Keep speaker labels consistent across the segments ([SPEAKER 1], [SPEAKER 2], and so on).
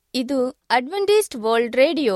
[SPEAKER 1] ಇದು Adventist world radio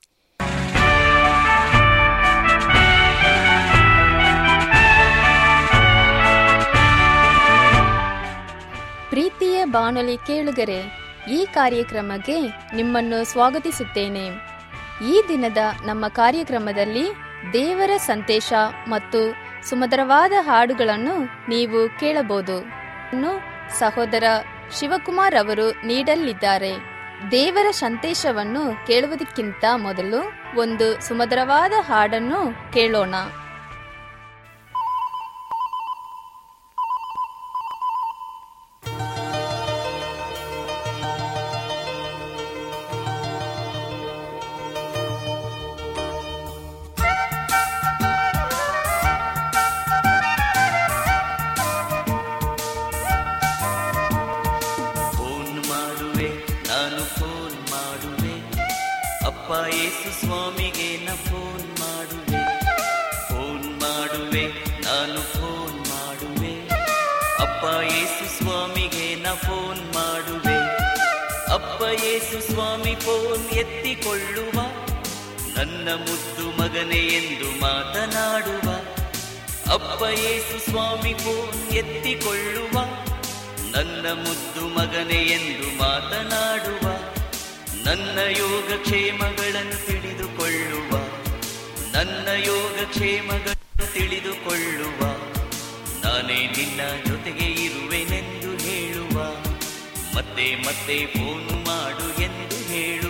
[SPEAKER 1] ಪ್ರೀತಿಯ ಬಾನುಲಿ ಕೇಳುಗರೆ ಈ ಕಾರ್ಯಕ್ರಮಕ್ಕೆ ನಿಮ್ಮನ್ನು ಸ್ವಾಗತಿಸುತ್ತೇನೆ ಈ ದಿನದ ನಮ್ಮ ಕಾರ್ಯಕ್ರಮದಲ್ಲಿ ದೇವರ ಸಂದೇಶ ಮತ್ತು ಸುಮಧುರವಾದ ಹಾಡುಗಳನ್ನು ನೀವು ಕೇಳಬಹುದು ಇನ್ನು ಸಹೋದರ ಶಿವಕುಮಾರ್ ಅವರು ನೀಡಲಿದ್ದಾರೆ ದೇವರ ಸಂದೇಶವನ್ನು ಕೇಳುವುದಕ್ಕಿಂತ ಮೊದಲು ಒಂದು ಸುಮಧುರವಾದ ಹಾಡನ್ನು ಕೇಳೋಣ
[SPEAKER 2] ಫೋನ್ ಮಾಡುವೆ ನಾನು ಫೋನ್ ಮಾಡುವೆ ಅಪ್ಪ ಯೇಸು ಸ್ವಾಮಿಗೆ ನ ಫೋನ್ ಮಾಡುವೆ ಫೋನ್ ಮಾಡುವೆ ನಾನು ಫೋನ್ ಮಾಡುವೆ ಅಪ್ಪ ಯೇಸು ಸ್ವಾಮಿಗೆ ನ ಫೋನ್ ಮಾಡುವೆ ಅಪ್ಪ ಯೇಸು ಸ್ವಾಮಿ ಫೋನ್ ಎತ್ತಿಕೊಳ್ಳುವ ನನ್ನ ಮುದ್ದು ಮಗನೇ ಎಂದು ಮಾತನಾಡುವ ಅಪ್ಪ ಯೇಸು ಸ್ವಾಮಿ ಫೋನ್ ಎತ್ತಿಕೊಳ್ಳುವ ನನ್ನ ಮುದ್ದು ಮಗನೇ ಎಂದು ಮಾತನಾಡುವ ನನ್ನ ಯೋಗಕ್ಷೇಮಗಳನ್ನು ತಿಳಿದುಕೊಳ್ಳುವ ನನ್ನ ಯೋಗಕ್ಷೇಮಗಳನ್ನು ತಿಳಿದುಕೊಳ್ಳುವ ನಾನೇ ನಿನ್ನ ಜೊತೆಗೆ ಇರುವೆನೆಂದು ಹೇಳುವ ಮತ್ತೆ ಮತ್ತೆ ಫೋನ್ ಮಾಡು ಎಂದು ಹೇಳುವ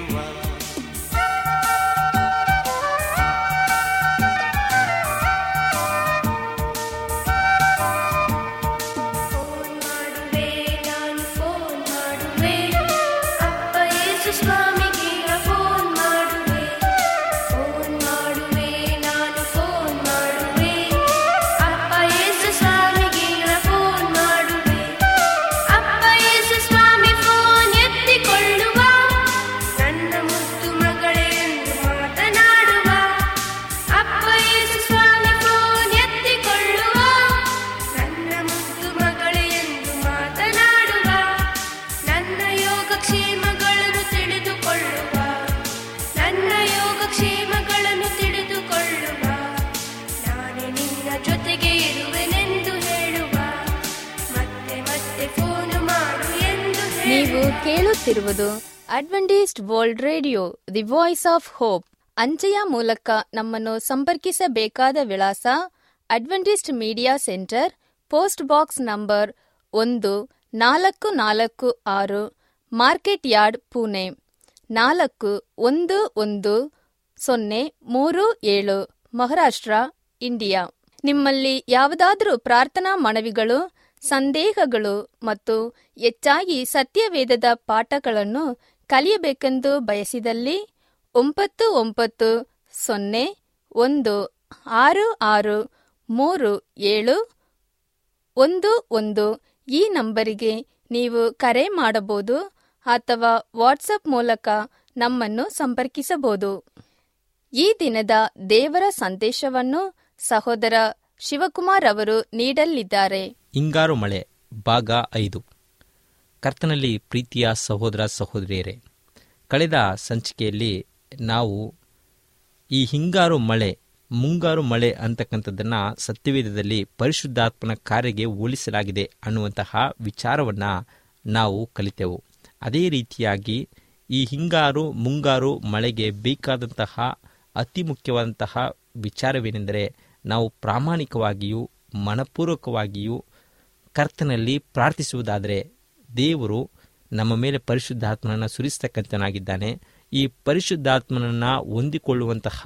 [SPEAKER 3] ಫೋನ್ ಮಾಡುವೆ ನಾನು ಫೋನ್ ಮಾಡುವೆ ಅಪ್ಪ ಯೇಸು ಸ್ವಾಮಿಗೆ ಫೋನ್ ಮಾಡುವೆ ಫೋನ್ ಮಾಡುವೆ ನಾನು ಫೋನ್ ಮಾಡುವೆ ಅಪ್ಪ ಯೇಸು ಸ್ವಾಮಿಗೆ ಫೋನ್ ಮಾಡುವೆ ಅಪ್ಪ ಯೇಸು ಸ್ವಾಮಿ ಫೋನ್ ಎತ್ತಿಕೊಳ್ಳುವ ನನ್ನ ಮುದ್ದು ಮಗಳೇ ಎಂದು ಮಾತನಾಡುವ ಅಪ್ಪ ಯೇಸು ಸ್ವಾಮಿ ಫೋನ್ ಎತ್ತಿಕೊಳ್ಳುವ ನನ್ನ ಮುದ್ದು ಮಗಳೇ ಎಂದು ಮಾತನಾಡುವ ನನ್ನ ಯೋಗಕ್ಷೇಮಗಳನ್ನು ತಿಳಿದುಕೊಳ್ಳುವ ನನ್ನ ಯೋಗಕ್ಷೇಮಗಳನ್ನು ತಿಳಿದುಕೊಳ್ಳುವ ನಾನೇ ನಿನ್ನ ಜೊತೆಗೆ ಇರುವೆನೆಂದು ಹೇಳುವ ಮತ್ತೆ ಮತ್ತೆ ಫೋನ್ ಮಾಡು ಎಂದು
[SPEAKER 1] ನೀವು
[SPEAKER 3] ಹೇಳುವ
[SPEAKER 1] ಕೇಳುತ್ತಿರುವುದು Adventist world radio the voice of hope ಅಂಚೆಯ ಮೂಲಕ ನಮ್ಮನ್ನು ಸಂಪರ್ಕಿಸಬೇಕಾದ ವಿಳಾಸ Adventist media centre post box number ಒಂದು ನಾಲ್ಕು ನಾಲ್ಕು ಆರು ಮಾರ್ಕೆಟ್ ಯಾರ್ಡ್ ಪುಣೆ ನಾಲ್ಕು ಒಂದು ಒಂದು ಸೊನ್ನೆ ಮೂರು ಏಳು ಮಹಾರಾಷ್ಟ್ರ ಇಂಡಿಯಾ ನಿಮ್ಮಲ್ಲಿ ಯಾವುದಾದರೂ ಪ್ರಾರ್ಥನಾ ಮನವಿಗಳು ಸಂದೇಹಗಳು ಮತ್ತು ಹೆಚ್ಚಾಗಿ ಸತ್ಯವೇದದ ಪಾಠಗಳನ್ನು ಕಲಿಯಬೇಕೆಂದು ಬಯಸಿದಲ್ಲಿ ಒಂಬತ್ತು ಒಂಬತ್ತು ಸೊನ್ನೆ ಒಂದು ಆರು ಆರು ಮೂರು ಏಳು ಒಂದು ಒಂದು ಈ ನಂಬರಿಗೆ ನೀವು ಕರೆ ಮಾಡಬಹುದು ಅಥವಾ ವಾಟ್ಸಪ್ ಮೂಲಕ ನಮ್ಮನ್ನು ಸಂಪರ್ಕಿಸಬಹುದು ಈ ದಿನದ ದೇವರ ಸಂದೇಶವನ್ನು ಸಹೋದರ ಶಿವಕುಮಾರ್ ಅವರು ನೀಡಲಿದ್ದಾರೆ
[SPEAKER 4] ಹಿಂಗಾರು ಮಳೆ ಭಾಗ ಐದು ಕರ್ತನಲ್ಲಿ ಪ್ರೀತಿಯ ಸಹೋದರ ಸಹೋದರಿಯರೇ ಕಳೆದ ಸಂಚಿಕೆಯಲ್ಲಿ ನಾವು ಈ ಹಿಂಗಾರು ಮಳೆ ಮುಂಗಾರು ಮಳೆ ಅಂತಕ್ಕಂಥದ್ದನ್ನು ಸತ್ಯವೇದದಲ್ಲಿ ಪರಿಶುದ್ಧಾತ್ಮನ ಕಾರ್ಯಗೆ ಹೋಲಿಸಲಾಗಿದೆ ಅನ್ನುವಂತಹ ವಿಚಾರವನ್ನು ನಾವು ಕಲಿತೆವು ಅದೇ ರೀತಿಯಾಗಿ ಈ ಹಿಂಗಾರು ಮುಂಗಾರು ಮಳೆಗೆ ಬೇಕಾದಂತಹ ಅತಿ ಮುಖ್ಯವಾದಂತಹ ವಿಚಾರವೇನೆಂದರೆ ನಾವು ಪ್ರಾಮಾಣಿಕವಾಗಿಯೂ ಮನಪೂರ್ವಕವಾಗಿಯೂ ಕರ್ತನಲ್ಲಿ ಪ್ರಾರ್ಥಿಸುವುದಾದರೆ ದೇವರು ನಮ್ಮ ಮೇಲೆ ಪರಿಶುದ್ಧಾತ್ಮನನ್ನು ಸುರಿಸ್ತಕ್ಕಂಥನಾಗಿದ್ದಾನೆ ಈ ಪರಿಶುದ್ಧಾತ್ಮನನ್ನು ಹೊಂದಿಕೊಳ್ಳುವಂತಹ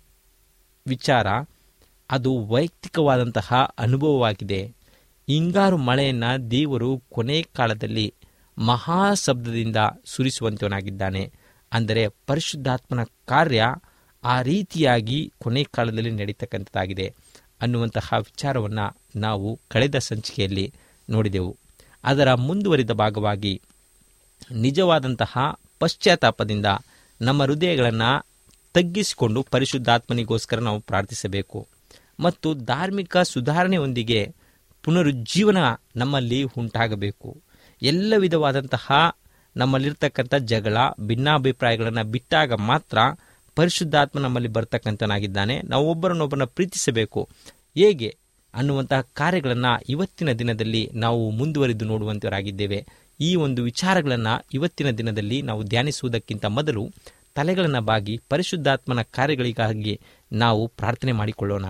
[SPEAKER 4] ವಿಚಾರ ಅದು ವೈಯಕ್ತಿಕವಾದಂತಹ ಅನುಭವವಾಗಿದೆ ಹಿಂಗಾರು ಮಳೆಯನ್ನು ದೇವರು ಕೊನೆ ಕಾಲದಲ್ಲಿ ಮಹಾಶಬ್ದದಿಂದ ಸುರಿಸುವಂತವನಾಗಿದ್ದಾನೆ ಅಂದರೆ ಪರಿಶುದ್ಧಾತ್ಮನ ಕಾರ್ಯ ಆ ರೀತಿಯಾಗಿ ಕೊನೆ ಕಾಲದಲ್ಲಿ ನಡೀತಕ್ಕಂಥದ್ದಾಗಿದೆ ಅನ್ನುವಂತಹ ವಿಚಾರವನ್ನು ನಾವು ಕಳೆದ ಸಂಚಿಕೆಯಲ್ಲಿ ನೋಡಿದೆವು ಅದರ ಮುಂದುವರಿದ ಭಾಗವಾಗಿ ನಿಜವಾದಂತಹ ಪಶ್ಚಾತ್ತಾಪದಿಂದ ನಮ್ಮ ಹೃದಯಗಳನ್ನು ತಗ್ಗಿಸಿಕೊಂಡು ಪರಿಶುದ್ಧಾತ್ಮನಿಗೋಸ್ಕರ ನಾವು ಪ್ರಾರ್ಥಿಸಬೇಕು ಮತ್ತು ಧಾರ್ಮಿಕ ಸುಧಾರಣೆಯೊಂದಿಗೆ ಪುನರುಜ್ಜೀವನ ನಮ್ಮಲ್ಲಿ ಉಂಟಾಗಬೇಕು ಎಲ್ಲ ವಿಧವಾದಂತಹ ನಮ್ಮಲ್ಲಿರ್ತಕ್ಕಂಥ ಜಗಳ ಭಿನ್ನಾಭಿಪ್ರಾಯಗಳನ್ನು ಬಿಟ್ಟಾಗ ಮಾತ್ರ ಪರಿಶುದ್ಧಾತ್ಮ ನಮ್ಮಲ್ಲಿ ಬರ್ತಕ್ಕಂಥನಾಗಿದ್ದಾನೆ ನಾವು ಒಬ್ಬರನ್ನೊಬ್ಬರನ್ನ ಪ್ರೀತಿಸಬೇಕು ಹೇಗೆ ಅನ್ನುವಂತಹ ಕಾರ್ಯಗಳನ್ನು ಇವತ್ತಿನ ದಿನದಲ್ಲಿ ನಾವು ಮುಂದುವರಿದು ನೋಡುವಂತವರಾಗಿದ್ದೇವೆ ಈ ಒಂದು ವಿಚಾರಗಳನ್ನು ಇವತ್ತಿನ ದಿನದಲ್ಲಿ ನಾವು ಧ್ಯಾನಿಸುವುದಕ್ಕಿಂತ ಮೊದಲು ತಲೆಗಳನ್ನು ಬಾಗಿ ಪರಿಶುದ್ಧಾತ್ಮನ ಕಾರ್ಯಗಳಿಗಾಗಿ ನಾವು ಪ್ರಾರ್ಥನೆ ಮಾಡಿಕೊಳ್ಳೋಣ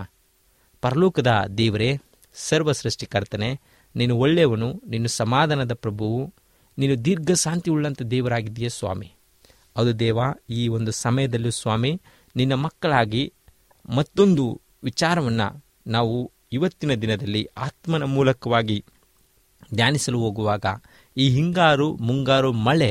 [SPEAKER 4] ಪರಲೋಕದ ದೇವರೇ ಸರ್ವ ಸೃಷ್ಟಿಕರ್ತನೆ ನೀನು ಒಳ್ಳೆಯವನು ನೀನು ಸಮಾಧಾನದ ಪ್ರಭುವು ನೀನು ದೀರ್ಘ ಶಾಂತಿ ಉಳ್ಳಂಥ ದೇವರಾಗಿದ್ದೀಯ ಸ್ವಾಮಿ ಹೌದು ದೇವ ಈ ಒಂದು ಸಮಯದಲ್ಲೂ ಸ್ವಾಮಿ ನಿನ್ನ ಮಕ್ಕಳಾಗಿ ಮತ್ತೊಂದು ವಿಚಾರವನ್ನು ನಾವು ಇವತ್ತಿನ ದಿನದಲ್ಲಿ ಆತ್ಮನ ಮೂಲಕವಾಗಿ ಧ್ಯಾನಿಸಲು ಹೋಗುವಾಗ ಈ ಹಿಂಗಾರು ಮುಂಗಾರು ಮಳೆ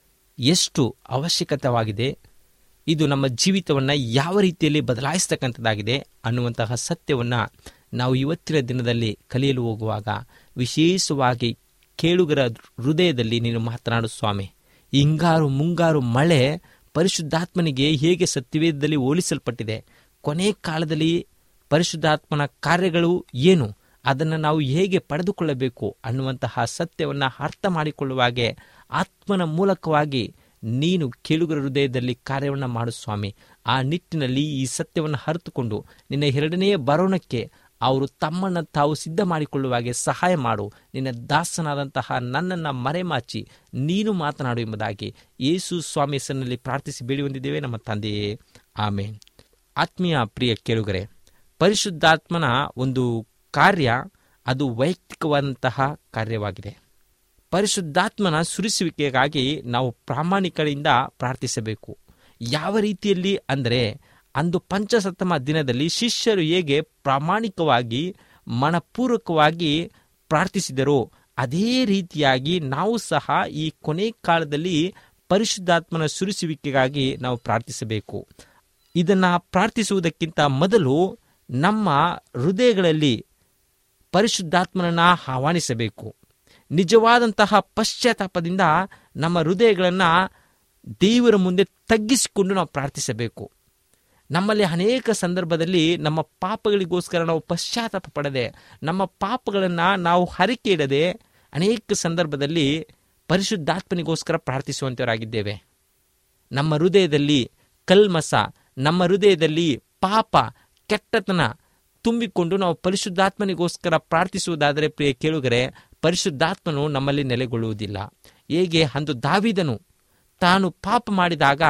[SPEAKER 4] ಎಷ್ಟು ಅವಶ್ಯಕತೆವಾಗಿದೆ ಇದು ನಮ್ಮ ಜೀವಿತವನ್ನು ಯಾವ ರೀತಿಯಲ್ಲಿ ಬದಲಾಯಿಸ್ತಕ್ಕಂಥದ್ದಾಗಿದೆ ಅನ್ನುವಂತಹ ಸತ್ಯವನ್ನು ನಾವು ಇವತ್ತಿನ ದಿನದಲ್ಲಿ ಕಲಿಯಲು ಹೋಗುವಾಗ ವಿಶೇಷವಾಗಿ ಕೇಳುಗರ ಹೃದಯದಲ್ಲಿ ನೀನು ಮಾತನಾಡು ಸ್ವಾಮಿ ಈ ಹಿಂಗಾರು ಮುಂಗಾರು ಮಳೆ ಪರಿಶುದ್ಧಾತ್ಮನಿಗೆ ಹೇಗೆ ಸತ್ಯವೇದದಲ್ಲಿ ಹೋಲಿಸಲ್ಪಟ್ಟಿದೆ ಕೊನೆ ಕಾಲದಲ್ಲಿ ಪರಿಶುದ್ಧಾತ್ಮನ ಕಾರ್ಯಗಳು ಏನು ಅದನ್ನು ನಾವು ಹೇಗೆ ಪಡೆದುಕೊಳ್ಳಬೇಕು ಅನ್ನುವಂತಹ ಸತ್ಯವನ್ನು ಅರ್ಥ ಮಾಡಿಕೊಳ್ಳುವಾಗೆ ಆತ್ಮನ ಮೂಲಕವಾಗಿ ನೀನು ಕೇಳುಗರ ಹೃದಯದಲ್ಲಿ ಕಾರ್ಯವನ್ನು ಮಾಡು ಸ್ವಾಮಿ ಆ ನಿಟ್ಟಿನಲ್ಲಿ ಈ ಸತ್ಯವನ್ನು ಅರಿತುಕೊಂಡು ನಿನ್ನ ಎರಡನೆಯ ಬರೋಣಕ್ಕೆ ಅವರು ತಮ್ಮನ್ನು ತಾವು ಸಿದ್ಧ ಮಾಡಿಕೊಳ್ಳುವಾಗೆ ಸಹಾಯ ಮಾಡು ನಿನ್ನ ದಾಸನಾದಂತಹ ನನ್ನನ್ನು ಮರೆಮಾಚಿ ನೀನು ಮಾತನಾಡು ಎಂಬುದಾಗಿ ಯೇಸು ಸ್ವಾಮಿ ಹೆಸರಿನಲ್ಲಿ ಪ್ರಾರ್ಥಿಸಿ ಬೇಡಿ ಹೊಂದಿದ್ದೇವೆ ನಮ್ಮ ತಂದೆಯೇ ಆಮೇನ್ ಆತ್ಮೀಯ ಪ್ರಿಯ ಕೇಳುಗರೆ ಪರಿಶುದ್ಧಾತ್ಮನ ಒಂದು ಕಾರ್ಯ ಅದು ವೈಯಕ್ತಿಕವಾದಂತಹ ಕಾರ್ಯವಾಗಿದೆ ಪರಿಶುದ್ಧಾತ್ಮನ ಸುರಿಸುವಿಕೆಗಾಗಿ ನಾವು ಪ್ರಾಮಾಣಿಕರಿಂದ ಪ್ರಾರ್ಥಿಸಬೇಕು ಯಾವ ರೀತಿಯಲ್ಲಿ ಅಂದರೆ ಅಂದು ಪಂಚಸತ್ತಮ ದಿನದಲ್ಲಿ ಶಿಷ್ಯರು ಹೇಗೆ ಪ್ರಾಮಾಣಿಕವಾಗಿ ಮನಪೂರ್ವಕವಾಗಿ ಪ್ರಾರ್ಥಿಸಿದರೋ ಅದೇ ರೀತಿಯಾಗಿ ನಾವು ಸಹ ಈ ಕೊನೆ ಕಾಲದಲ್ಲಿ ಪರಿಶುದ್ಧಾತ್ಮನ ಸುರಿಸುವಿಕೆಗಾಗಿ ನಾವು ಪ್ರಾರ್ಥಿಸಬೇಕು ಇದನ್ನು ಪ್ರಾರ್ಥಿಸುವುದಕ್ಕಿಂತ ಮೊದಲು ನಮ್ಮ ಹೃದಯಗಳಲ್ಲಿ ಪರಿಶುದ್ಧಾತ್ಮನನ್ನು ಆಹ್ವಾನಿಸಬೇಕು ನಿಜವಾದಂತಹ ಪಶ್ಚಾತ್ತಾಪದಿಂದ ನಮ್ಮ ಹೃದಯಗಳನ್ನು ದೇವರ ಮುಂದೆ ತಗ್ಗಿಸಿಕೊಂಡು ನಾವು ಪ್ರಾರ್ಥಿಸಬೇಕು ನಮ್ಮಲ್ಲಿ ಅನೇಕ ಸಂದರ್ಭದಲ್ಲಿ ನಮ್ಮ ಪಾಪಗಳಿಗೋಸ್ಕರ ನಾವು ಪಶ್ಚಾತ್ತಾಪ ಪಡದೆ ನಮ್ಮ ಪಾಪಗಳನ್ನು ನಾವು ಹರಿಕೆ ಇಡದೆ ಅನೇಕ ಸಂದರ್ಭದಲ್ಲಿ ಪರಿಶುದ್ಧಾತ್ಮನಿಗೋಸ್ಕರ ಪ್ರಾರ್ಥಿಸುವಂಥವರಾಗಿದ್ದೇವೆ ನಮ್ಮ ಹೃದಯದಲ್ಲಿ ಕಲ್ಮಸ ನಮ್ಮ ಹೃದಯದಲ್ಲಿ ಪಾಪ ಕೆಟ್ಟತನ ತುಂಬಿಕೊಂಡು ನಾವು ಪರಿಶುದ್ಧಾತ್ಮನಿಗೋಸ್ಕರ ಪ್ರಾರ್ಥಿಸುವುದಾದರೆ ಪ್ರಿಯ ಕೇಳುಗರೆ ಪರಿಶುದ್ಧಾತ್ಮನು ನಮ್ಮಲ್ಲಿ ನೆಲೆಗೊಳ್ಳುವುದಿಲ್ಲ ಹೇಗೆ ಅಂದು ದಾವಿದನು ತಾನು ಪಾಪ ಮಾಡಿದಾಗ